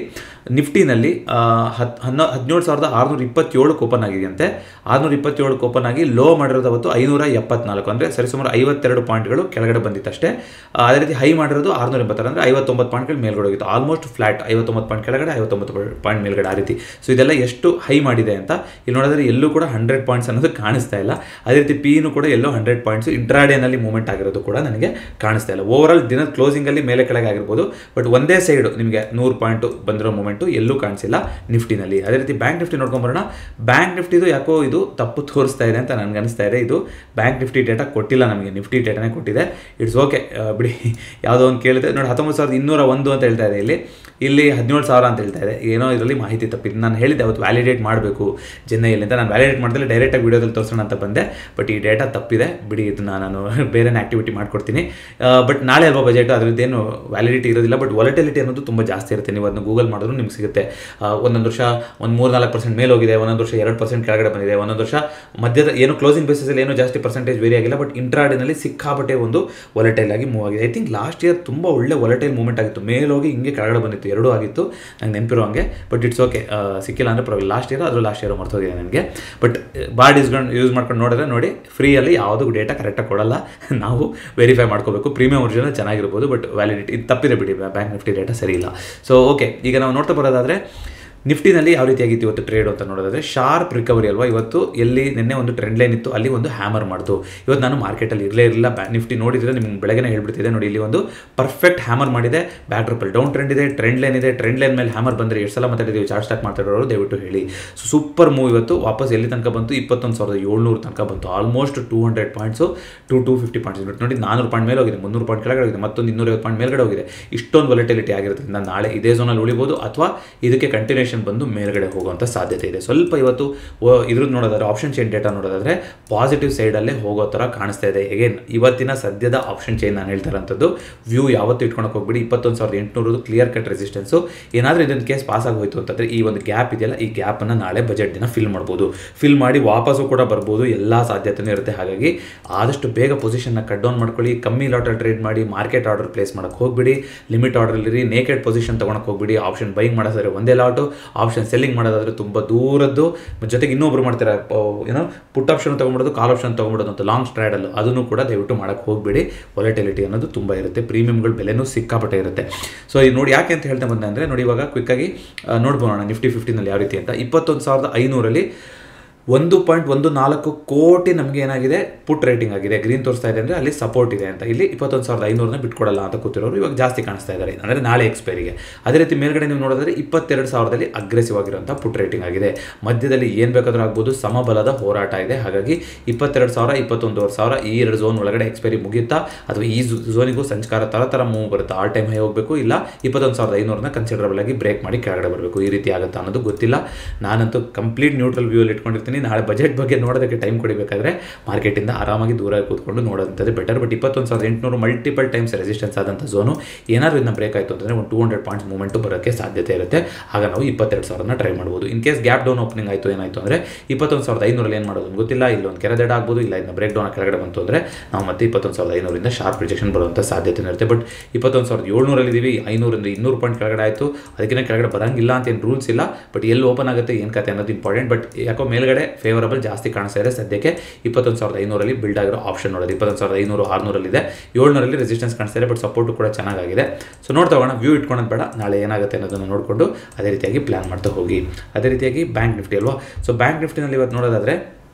Speaker 1: ನಿಫ್ಟಿನಲ್ಲಿ ಆ, ಹತ್ ಹನ್ನೊ ಹದಿನೇಳು ಸಾವಿರದ ಆರುನೂರ ಇಪ್ಪತ್ತೇಳಕ್ಕೆ ಓಪನ್ ಆಗಿದೆಯಂತೆ ಆರುನೂರ ಇಪ್ಪತ್ತೇಳಕ್ಕೆ ಓಪನ್ ಆಗಿ ಲೋ ಮಾಡಿರೋದು ಅವತ್ತು ಐನೂರ ಎಪ್ಪತ್ನಾಲ್ಕು ಅಂದರೆ ಸರಿಸುಮಾರು ಐವತ್ತೆರಡು ಪಾಯಿಂಟ್ಗಳು ಕೆಳಗಡೆ ಬಂದಿತ್ತಷ್ಟೇ ಆ, ಅದೇ ರೀತಿ ಹೈ ಮಾಡಿರೋದು ಆರುನೂರ ಎಂಬತ್ತಾರು ಅಂದರೆ ಐವತ್ತೊಂಬತ್ತು ಪಾಯಿಂಟ್ಗಳು ಮೇಲ್ಗಡೆ ಹೋಗಿತ್ತು ಆಲ್ಮೋಸ್ಟ್ ಫ್ಲಾಟ್ ಐವತ್ತೊಂಬತ್ತು ಪಾಯಿಂಟ್ ಕೆಳಗಡೆ ಐವತ್ತೊಂಬತ್ತು ಪಾಯಿಂಟ್ ಮೇಲ್ಗಡೆ ಆ ರೀತಿ ಸೊ ಇದೆಲ್ಲ ಎಷ್ಟು ಹೈ ಮಾಡಿದೆ ಅಂತ ಇಲ್ಲಿ ನೋಡಿದ್ರೆ ಎಲ್ಲೂ ಕೂಡ ಹಂಡ್ರೆಡ್ ಪಾಯಿಂಟ್ಸ್ ಅನ್ನೋದು ಕಾಣಿಸ್ತಾ ಇಲ್ಲ ಅದೇ ರೀತಿ ಪಿನು ಕೂಡ ಎಲ್ಲೋ ಹಂಡ್ರೆಡ್ ಪಾಯಿಂಟ್ಸ್ ಇಂಟ್ರಾಡೇನಲ್ಲಿ ಮೂವ್ಮೆಂಟ್ ಆಗಿರೋದು ಕೂಡ ನನಗೆ ಕಾಣಿಸ್ತಾ ಇಲ್ಲ ಓವರ್ ಆಲ್ ದಿನದ ಕ್ಲೋಸಿಂಗಲ್ಲಿ ಮೇಲೆ ಕೆಳಗೆ ಆಗಿರ್ಬೋದು ಬಟ್ ಒಂದೇ ಸೈಡು ನಿಮಗೆ ನೂರು ಪಾಯಿಂಟು ಬಂದಿರೋ ಮೂಮೆಂಟು ಎಲ್ಲೂ ಕಾಣಿಸಿಲ್ಲ ನಿಫ್ಟಿನಲ್ಲಿ ಅದೇ ರೀತಿ ಬ್ಯಾಂಕ್ ನಿಫ್ಟಿ ನೋಡ್ಕೊಂಬರೋಣ ಬ್ಯಾಂಕ್ ನಿಫ್ಟಿದು ಯಾಕೋ ಇದು ತಪ್ಪು ತೋರಿಸ್ತಾ ಇದೆ ಅಂತ ನನಗೆ ಅನಿಸ್ತಾ ಇದೆ ಇದು ಬ್ಯಾಂಕ್ ನಿಫ್ಟಿ ಡೇಟಾ ಕೊಟ್ಟಿಲ್ಲ ನಮಗೆ ನಿಫ್ಟಿ ಡೇಟಾನೇ ಕೊಟ್ಟಿದೆ ಇಟ್ಸ್ ಓಕೆ ಬಿಡಿ ಯಾವುದೋ ಒಂದು ಕೇಳಿದೆ ನೋಡಿ ಹತ್ತೊಂಬತ್ತು ಸಾವಿರದ ಇನ್ನೂರ ಒಂದು ಅಂತ ಹೇಳ್ತಾ ಇದೆ ಇಲ್ಲಿ ಇಲ್ಲಿ ಹದಿನೇಳು ಸಾವಿರ ಅಂತ ಹೇಳ್ತಾ ಇದೆ ಏನೋ ಇದರಲ್ಲಿ ಮಾಹಿತಿ ತಪ್ಪಿದೆ ನಾನು ಹೇಳಿದ್ದೆ ಅವತ್ತು ವ್ಯಾಲಿಡೇಟ್ ಮಾಡಬೇಕು ಚೆನ್ನೈಯಲ್ಲಿ ಅಂತ ನಾನು ವ್ಯಾಲಿಡೇಟ್ ಮಾಡಿದ್ರೆ ಡೈರೆಕ್ಟಾಗಿ ವೀಡಿಯೋದಲ್ಲಿ ತೋರಿಸೋಣ ಅಂತ ಬಂದೆ ಬಟ್ ಈ ಡೇಟಾ ತಪ್ಪಿದೆ ಬಿಡಿ ಇದನ್ನ ನಾನು ಬೇರೆನೇ ಆಕ್ಟಿವಿಟಿ ಮಾಡ್ಕೊಡ್ತೀನಿ ಬಟ್ ನಾಳೆ ಅಲ್ವಾ ಬಜೆಟ್ ಅದರದ್ದೇನು ವ್ಯಾಲಿಡಿಟಿ ಇರೋದಿಲ್ಲ ಬಟ್ ವಾಲಿಟಿಲಿಟಿ ಅನ್ನೋದು ತುಂಬ ಜಾಸ್ತಿ ಇರುತ್ತೆ ನೀವು ಅದನ್ನ ಗೂಗಲ್ ಮಾಡಿದ್ರು ನಿಮ್ಗೆ ಸಿಗುತ್ತೆ ಆ, ಒಂದೊಂದು ವರ್ಷ ಒಂದು ಮೂರು ನಾಲ್ಕು ಪರ್ಸೆಂಟ್ ಮೇಲೆ ಹೋಗಿದೆ ಒಂದೊಂದು ವರ್ಷ ಎರಡು ಪರ್ಸೆಂಟ್ ಕೆಳಗಡೆ ಬಂದಿದೆ ಒಂದೊಂದು ವರ್ಷ ಮಧ್ಯದ ಏನು ಕ್ಲೋಸಿಂಗ್ ಬೇಸಿಸಲ್ಲಿ ಏನೂ ಜಾಸ್ತಿ ಪರ್ಸೆಂಟೇಜ್ ವೇರಿ ಆಗಿಲ್ಲ ಬಟ್ ಇಂಟ್ರಾಡಿನಲ್ಲಿ ಸಿಕ್ಕಾಪಟ್ಟೆ ಒಂದು ವಾಲಟೈಲ್ ಆಗಿ ಮೂವ್ ಆಗಿದೆ ಐ ಥಿಂಕ್ ಲಾಸ್ಟ್ ಇಯರ್ ತುಂಬ ಒಳ್ಳೆ ವಾಲಟೈಲ್ ಮೂವ್ಮೆಂಟ್ ಆಗಿತ್ತು ಮೇಲೋಗಿ ಹಿಂಗೆ ಕೆಳಗಡೆ ಬಂದಿತ್ತು ಎರಡೂ ಆಗಿತ್ತು ನಂಗೆ ನೆನಪಿರೋ ಹಂಗೆ ಬಟ್ ಇಟ್ಸ್ ಓಕೆ ಸಿಕ್ಕಿಲ್ಲ ಅಂದರೆ ಪರವಾಗಿಲ್ಲ ಲಾಸ್ಟ್ ಇಯರ್ ಅದು ಲಾಸ್ಟ್ ಇಯರ್ ಮರ್ತೋಗಿದೆ ನನಗೆ ಬಟ್ ಬಾರ್ಡ್ ಯೂಸ್ಕೊಂಡು ಯೂಸ್ ಮಾಡ್ಕೊಂಡು ನೋಡಿದ್ರೆ ನೋಡಿ ಫ್ರೀಯಲ್ಲಿ ಯಾವುದೂ ಡೇಟಾ ಕರೆಕ್ಟಾಗಿ ಕೊಡಲ್ಲ ನಾವು ವೆರಿಫೈ ಮಾಡ್ಕೋಬೇಕು ಪ್ರೀಮಿಯಂ ಒರಿಜಿನಲ್ ಚೆನ್ನಾಗಿರ್ಬೋದು ಬಟ್ ವ್ಯಾಲಿಡಿಟಿ ಇದು ತಪ್ಪಿದೆ ಬಿಡಿ ಬ್ಯಾಂಕ್ ನಿಫ್ಟಿ ಡೇಟಾ ಸರಿ ಇಲ್ಲ ಸೊ ಓಕೆ ಈಗ ನಾವು ನೋಡ್ತಾ ಬರೋದಾದರೆ ನಿಫ್ಟಿನಲ್ಲಿ ಯಾವ ರೀತಿಯಾಗಿತ್ತು ಇವತ್ತು ಟ್ರೇಡ್ ಅಂತ ನೋಡೋದಾದ್ರೆ ಶಾರ್ಪ್ ರಿಕವರಿ ಅಲ್ವಾ ಇವತ್ತು ಎಲ್ಲಿ ನಿನ್ನೆ ಒಂದು ಟ್ರೆಂಡ್ ಲೈನ್ ಇತ್ತು ಅಲ್ಲಿ ಒಂದು ಹ್ಯಾಮರ್ ಮಾಡ್ತು ಇವತ್ತು ನಾನು ಮಾರ್ಕೆಟಲ್ಲಿ ಇರಲೇ ಇರಲಿಲ್ಲ ಬ್ಯಾ ನಿಫ್ಟಿ ನೋಡಿದರೆ ನಿಮ್ಗೆ ಬೆಳಗ್ಗೆ ಹೇಳ್ಬಿಡ್ತಿದೆ ನೋಡಿ ಇಲ್ಲಿ ಒಂದು ಪರ್ಫೆಕ್ಟ್ ಹ್ಯಾಮರ್ ಮಾಡಿದೆ ಬ್ಯಾಕ್ ಡ್ರಪ್ಪಲ್ಲಿ ಡೌನ್ ಟ್ರೆಂಡ್ ಇದೆ ಟ್ರೆಂಡ್ ಲೈನ್ ಇದೆ ಟ್ರೆಂಡ್ ಲೈನ್ ಮೇಲೆ ಹ್ಯಾಮರ್ ಬಂದರೆ ಎಷ್ಟು ಸಲ ಮಾತಾಡಿದ್ದೀವಿ ಚಾರ್ಟ್ ಸ್ಟಾಕ್ ಮಾತಾಡೋರು ದಯವಿಟ್ಟು ಹೇಳಿ ಸೊ ಸೂಪರ್ ಮೂವ್ ಇವತ್ತು ವಾಪಸ್ ಎಲ್ಲಿ ತನಕ ಬಂತು ಇಪ್ಪತ್ತೊಂದು ಸಾವಿರದ ಏಳ್ನೂರು ತನಕ ಬಂತು almost two hundred points to two fifty points ಇವತ್ತು ನೋಡಿ ನಾನೂರು ಪಾಯಿಂಟ್ ಮೇಲೆ ಹೋಗಿದೆ ಮುನ್ನೂರು ಪಾಯಿಂಟ್ ಕೆಳಗಡೆ ಹೋಗಿದೆ ಮತ್ತೊಂದು ಇನ್ನೂರೈವತ್ತು ಪಾಯಿಂಟ್ ಮೇಲ್ಗಡೆ ಹೋಗಿದೆ ಇಷ್ಟೊಂದು ವಾಲಿಟಿಲಿಟಿ ಆಗಿರೋದ್ರಿಂದ ನಾಳೆ ಇದೇ ಝೋನಲ್ಲಿ ಉಳಿಬೋದು ಅಥವಾ ಇದಕ್ಕೆ ಕಂಟಿನ್ಯೂಷನ್ ಬಂದು ಮೇಲ್ಗಡೆ ಹೋಗುವಂಥ ಸಾಧ್ಯತೆ ಇದೆ ಸ್ವಲ್ಪ ಇವತ್ತು ಓ- ಇದ್ರದ್ದು ನೋಡೋದಾದ್ರೆ ಆಪ್ಷನ್ ಚೈನ್ ಡೇಟಾ ನೋಡೋದಾದ್ರೆ ಪಾಸಿಟಿವ್ ಸೈಡಲ್ಲೇ ಹೋಗೋ ಥರ ಕಾಣಿಸ್ತಾ ಇದೆ ಹೇಗೆ ಇವತ್ತಿನ ಸದ್ಯದ ಆಪ್ಷನ್ ಚೈನ್ ನಾನು ಹೇಳ್ತಾ ಇರೋಂಥದ್ದು ವ್ಯೂ ಯಾವತ್ತೂ ಇಟ್ಕೊಳಕ್ಕೆ ಹೋಗ್ಬಿಡಿ ಇಪ್ಪತ್ತೊಂದು ಸಾವಿರದ ಎಂಟುನೂರು ಕ್ಲಿಯರ್ ಕಟ್ ರೆಸಿಸ್ಟೆನ್ಸು ಏನಾದರೂ ಇದೊಂದು ಕೇಸ್ ಪಾಸ್ ಆಗೋಯ್ತು ಅಂತಂದರೆ ಈ ಒಂದು ಗ್ಯಾಪ್ ಇದೆಯಲ್ಲ ಈ ಗ್ಯಾಪನ್ನು ನಾಳೆ ಬಜೆಟ್ ದಿನ ಫಿಲ್ ಮಾಡ್ಬೋದು ಫಿಲ್ ಮಾಡಿ ವಾಪಸ್ಸು ಕೂಡ ಬರ್ಬೋದು ಎಲ್ಲ ಸಾಧ್ಯತೆಯೂ ಇರುತ್ತೆ ಹಾಗಾಗಿ ಆದಷ್ಟು ಬೇಗ ಪೊಸಿಷನ್ನ ಕಟ್ ಡೌನ್ ಮಾಡ್ಕೊಳ್ಳಿ ಕಮ್ಮಿ ಲಾಟಲ್ಲಿ ಟ್ರೇಡ್ ಮಾಡಿ ಮಾರ್ಕೆಟ್ ಆರ್ಡರ್ ಪ್ಲೇಸ್ ಮಾಡೋಕ್ಕೆ ಹೋಗ್ಬಿಡಿ ಲಿಮಿಟ್ ಆರ್ಡರ್ಲಿರಿ ನೇಕೆಡ್ ಪೊಸಿಷನ್ ತೊಗೊಳಕ್ಕೆ ಹೋಗ್ಬಿಡಿ ಆಪ್ಷನ್ ಬೈಯಿಂಗ್ ಮಾಡೋದಾದ್ರೆ ಒಂದೇ ಲಾಟು ಆಪ್ಷನ್ ಸೆಲ್ಲಿಂಗ್ ಮಾಡೋದಾದ್ರೆ ತುಂಬ ದೂರದ್ದು ಮತ್ತ್ ಜೊತೆಗೆ ಇನ್ನೊಬ್ರು ಮಾಡ್ತಾರೆ ಪ- ಏನೋ ಪುಟ್ ಆಪ್ಷನ್ ತೊಗೊಂಬಿಡೋದು ಕಾಲ್ ಆಪ್ಷನ್ ತೊಗೊಂಬಿಡೋದು ಅಂತ ಲಾಂಗ್ ಸ್ಟ್ರೈಡಲ್ಲೂ ಅದನ್ನು ಕೂಡ ದಯವಿಟ್ಟು ಮಾಡೋಕ್ಕೆ ಹೋಗಬೇಡಿ ವಾಲಿಟಿಲಿಟಿ ಅನ್ನೋದು ತುಂಬ ಇರುತ್ತೆ ಪ್ರೀಮಿಯಮ್ಗಳ ಬೆಲೆನೂ ಸಿಕ್ಕಾಪಟ್ಟೆ ಇರುತ್ತೆ ಸೊ ಈ ನೋಡಿ ಯಾಕೆ ಅಂತ ಹೇಳ್ತಾ ಬಂದೆ ಅಂದರೆ ನೋಡಿ ಇವಾಗ ಕ್ವಿಕ್ಕಾಗಿ ನೋಡ್ಬೋಣ ನಿಫ್ಟಿ ಫಿಫ್ಟಿನಲ್ಲಿ ಯಾವ ರೀತಿ ಅಂತ ಇಪ್ಪತ್ತೊಂದು ಸಾವಿರದ ಐನೂರಲ್ಲಿ ಒಂದು ಪಾಯಿಂಟ್ ಒಂದು ನಾಲ್ಕು ಕೋಟಿ ನಮಗೆ ಏನಾಗಿದೆ ಪುಟ್ ರೇಟಿಂಗ್ ಆಗಿದೆ ಗ್ರೀನ್ ತೋರಿಸ್ತಾ ಇದೆ ಅಂದರೆ ಅಲ್ಲಿ ಸಪೋರ್ಟ್ ಇದೆ ಅಂತ ಇಲ್ಲಿ ಇಪ್ಪತ್ತೊಂದು ಸಾವಿರದ ಐನೂರನ್ನ ಬಿಟ್ಕೊಡಲ್ಲ ಅಂತ ಕೂತಿರೋರು ಇವಾಗ ಜಾಸ್ತಿ ಕಾಣಿಸ್ತಾ ಇದ್ದಾರೆ ಅಂದರೆ ನಾಳೆ ಎಕ್ಸ್ಪೈರಿಗೆ ಅದೇ ರೀತಿ ಮೇಲ್ಗಡೆ ನೀವು ನೋಡಿದ್ರೆ ಇಪ್ಪತ್ತೆರಡು ಸಾವಿರದಲ್ಲಿ ಅಗ್ರೆಸಿವ್ ಆಗಿರುವಂಥ ಪುಟ್ ರೇಟಿಂಗ್ ಆಗಿದೆ ಮಧ್ಯದಲ್ಲಿ ಏನು ಬೇಕಾದರೂ ಆಗ್ಬೋದು ಸಮಬಲದ ಹೋರಾಟ ಇದೆ ಹಾಗಾಗಿ ಇಪ್ಪತ್ತೆರಡು ಸಾವಿರ ಇಪ್ಪತ್ತೊಂದುವರೆ ಸಾವಿರ ಈ ಎರಡು ಝೋನ್ ಒಳಗಡೆ ಎಕ್ಸ್ಪೈರಿ ಮುಗಿಯುತ್ತಾ ಅಥವಾ ಈ ಝೋನಿಗೂ ಸಂಸ್ಕಾರ ಥರ ಥರ ಮೂವ್ ಬರುತ್ತೆ ಆಲ್ ಟೈಮ್ ಹೈ ಹೋಗಬೇಕು ಇಲ್ಲ ಇಪ್ಪತ್ತೊಂದು ಸಾವಿರದ ಐನೂರನ್ನ ಕನ್ಸಿಡರಬಲ್ ಆಗಿ ಬ್ರೇಕ್ ಮಾಡಿ ಕೆಳಗಡೆ ಬರಬೇಕು ಈ ರೀತಿ ಆಗುತ್ತಾ ಅನ್ನೋದು ಗೊತ್ತಿಲ್ಲ ನಾನಂತೂ ಕಂಪ್ಲೀಟ್ ನ್ಯೂಟ್ರಲ್ ವ್ಯೂಲ್ಲಿ ಇಟ್ಕೊಂಡಿರ್ತೀನಿ ನಾಳೆ ಬಜೆಟ್ ಬಗ್ಗೆ ನೋಡೋದಕ್ಕೆ ಟೈಮ್ ಕೊಡಬೇಕಾದ್ರೆ ಮಾರ್ಕೆಟಿಂದ ಆರಾಮಾಗಿ ದೂರ ಕೂತ್ಕೊಂಡು ನೋಡೋದಂಥದ್ದು ಬೆಟರ್ ಬಟ್ ಇಪ್ಪತ್ತೊಂದು ಸಾವಿರದ ಎಂಟುನೂರು ಮಲ್ಟಿಪಲ್ ಟೈಮ್ಸ್ ರೆಸಿಸ್ಟೆನ್ಸ್ ಆದಂಥ ಝೋನು ಏನಾದರೂ ಇದನ್ನ ಬ್ರೇಕ್ ಆಯಿತು ಅಂತಂದರೆ ಒಂದು ಟೂ ಹಂಡ್ರೆಡ್ ಪಾಯಿಂಟ್ಸ್ ಮೂವ್ಮೆಂಟು ಬರೋಕ್ಕೆ ಸಾಧ್ಯತೆ ಇರುತ್ತೆ ಆಗ ನಾವು ಇಪ್ಪತ್ತೆರಡು ಸಾವಿರನ ಟ್ರೈ ಮಾಡ್ಬೋದು in case gap down opening ಆಯಿತು ಏನಾಯಿತು ಅಂದರೆ ಇಪ್ಪತ್ತೊಂದು ಸಾವಿರದ ಐನೂರಲ್ಲಿ ಏನು ಮಾಡೋದು ಅಂತ ಗೊತ್ತಿಲ್ಲ ಇಲ್ಲೊಂದು ಕೆರೆದೆಡ್ ಆಗ್ಬೋದು ಇಲ್ಲ ಇದನ್ನ ಬ್ರೇಕ್ ಡೌನ್ ಕೆಳಗಡೆ ಬಂತು ಅಂದರೆ ನಾವು ಮತ್ತೆ ಇಪ್ಪತ್ತೊಂದು ಸಾವಿರದ ಐನೂರಿಂದ ಶಾರ್ಪ್ ರಿಜೆಕ್ಷನ್ ಬರುವಂಥ ಸಾಧ್ಯತೆ ಇರುತ್ತೆ ಬಟ್ ಇಪ್ಪತ್ತೊಂದು ಸಾವಿರದ ಏಳ್ನೂರಲ್ಲಿ ಇದ್ದೀವಿ ಐನೂರಿಂದ ಇನ್ನೂರು ಪಾಯಿಂಟ್ ಕೆಳಗಡೆ ಆಯಿತು ಅದಕ್ಕಿಂತ ಕೆಳಗಡೆ ಬರಂಗಿಲ್ಲ ಅಂತ ಏನು ರೂಲ್ಸ್ ಇಲ್ಲ ಬಟ್ ಎಲ್ಲಿ ಓಪನ್ ಆಗುತ್ತೆ ಏನು ಕತೆ ಅನ್ನೋದು ಇಂಪಾರ್ಟೆಂಟ್ ಬಟ್ ಯಾಕೋ ಮೇಲ್ಗಡೆ ಫೇವರಬಲ್ ಜಾಸ್ತಿ ಕಾಣಿಸ್ತಾ ಇದೆ ಸದ್ಯಕ್ಕೆ ಇಪ್ಪತ್ತೊಂದು ಸಾವಿರದ ಐನೂರಲ್ಲಿ ಬಿಲ್ಡ್ ಆಗಿರೋ ಆಪ್ಷನ್ ನೋಡೋದು ಇಪ್ಪತ್ತೊಂದು ಸಾವಿರದ ಐನೂರು ಆರುನೂರಲ್ಲಿದೆ ಏಳ್ನೂರಲ್ಲಿ ರೆಸಿಸ್ಟೆನ್ಸ್ ಕಾಣಿಸ್ತಾ ಇದೆ ಬಟ್ ಸಪೋರ್ಟು ಕೂಡ ಚೆನ್ನಾಗಿದೆ ಸೊ ನೋಡ್ತಾ ಹೋಗೋಣ ವ್ಯೂ ಇಟ್ಕೊಳೋದು ಬೇಡ ನಾಳೆ ಏನಾಗುತ್ತೆ ಅನ್ನೋದನ್ನು ನೋಡಿಕೊಂಡು ಅದೇ ರೀತಿಯಾಗಿ ಪ್ಲಾನ್ ಮಾಡ್ತಾ ಹೋಗಿ ಅದೇ ರೀತಿಯಾಗಿ ಬ್ಯಾಂಕ್ ನಿಫ್ಟಿ ಅಲ್ವಾ ಸೊ ಬ್ಯಾಂಕ್ ನಿಫ್ಟಿನಲ್ಲಿ ಇವತ್ತು ನೋಡೋದಾದರೆ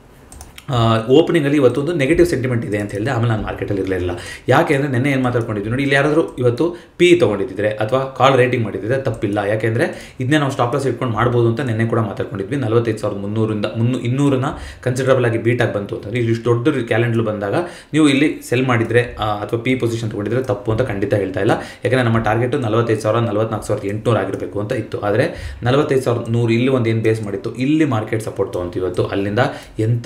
Speaker 1: ಓಪನಿಂಗಲ್ಲಿ ಇವತ್ತೊಂದು ನೆಗೆಟಿವ್ ಸೆಂಟಿಮೆಂಟ್ ಇದೆ ಅಂತ ಹೇಳಿದೆ ಆಮೇಲೆ ನಾನು ಮಾರ್ಕೆಟಲ್ಲಿ ಇರಲಿಲ್ಲ ಯಾಕೆ ಅಂದರೆ ನೆನ್ನೆ ಏನು ಮಾತಾಡ್ಕೊಂಡಿದ್ವಿ ನೋಡಿ ಇಲ್ಲಿ ಯಾರಾದರೂ ಇವತ್ತು ಪಿ ತೊಗೊಂಡಿದ್ದಿದ್ರೆ ಅಥವಾ ಕಾಲ್ ರೇಟಿಂಗ್ ಮಾಡಿದ್ದಿದ್ರೆ ತಪ್ಪಿಲ್ಲ ಯಾಕೆಂದರೆ ಇದನ್ನೇ ನಾವು ಸ್ಟಾಪ್ ಲಾಸ್ ಇಟ್ಕೊಂಡು ಮಾಡ್ಬೋದು ಅಂತ ನೆನ್ನೆ ಕೂಡ ಮಾತಾಡ್ಕೊಂಡಿದ್ವಿ ನಲವತ್ತೈದು ಸಾವಿರದ ಮುನ್ನೂರಿಂದ ಮುನ್ನೂ ಇನ್ನೂರನ್ನ ಕನ್ಸಿಡರಬಲ್ ಆಗಿ ಬೀಟ್ ಆಗಿ ಬಂತು ಅಂತಂದರೆ ಇಲ್ಲಿ ಇಷ್ಟು ದೊಡ್ಡ ಕ್ಯಾಲೆಂಡ್ರು ಬಂದಾಗ ನೀವು ಇಲ್ಲಿ ಸೆಲ್ ಮಾಡಿದರೆ ಅಥವಾ ಪಿ ಪೊಸಿಷನ್ ತೊಗೊಂಡಿದ್ರೆ ತಪ್ಪು ಅಂತ ಖಂಡಿತ ಹೇಳ್ತಾ ಇಲ್ಲ ಯಾಕಂದರೆ ನಮ್ಮ ಟಾರ್ಗೆಟು ನಲವತ್ತೈದು ಸಾವಿರ ನಲವತ್ನಾಲ್ಕು ಸಾವಿರದ ಎಂಟುನೂರು ಆಗಿರಬೇಕು ಅಂತ ಇತ್ತು ಆದರೆ ನಲವತ್ತೈದು ಸಾವಿರದ ನೂರು ಇಲ್ಲಿ ಒಂದು ಏನು ಬೇಸ್ ಮಾಡಿತ್ತು ಇಲ್ಲಿ ಮಾರ್ಕೆಟ್ ಸಪೋರ್ಟ್ ತೊಗೊಂತು ಇವತ್ತು ಅಲ್ಲಿಂದ ಎಂಥ ಶಾರ್ಪ್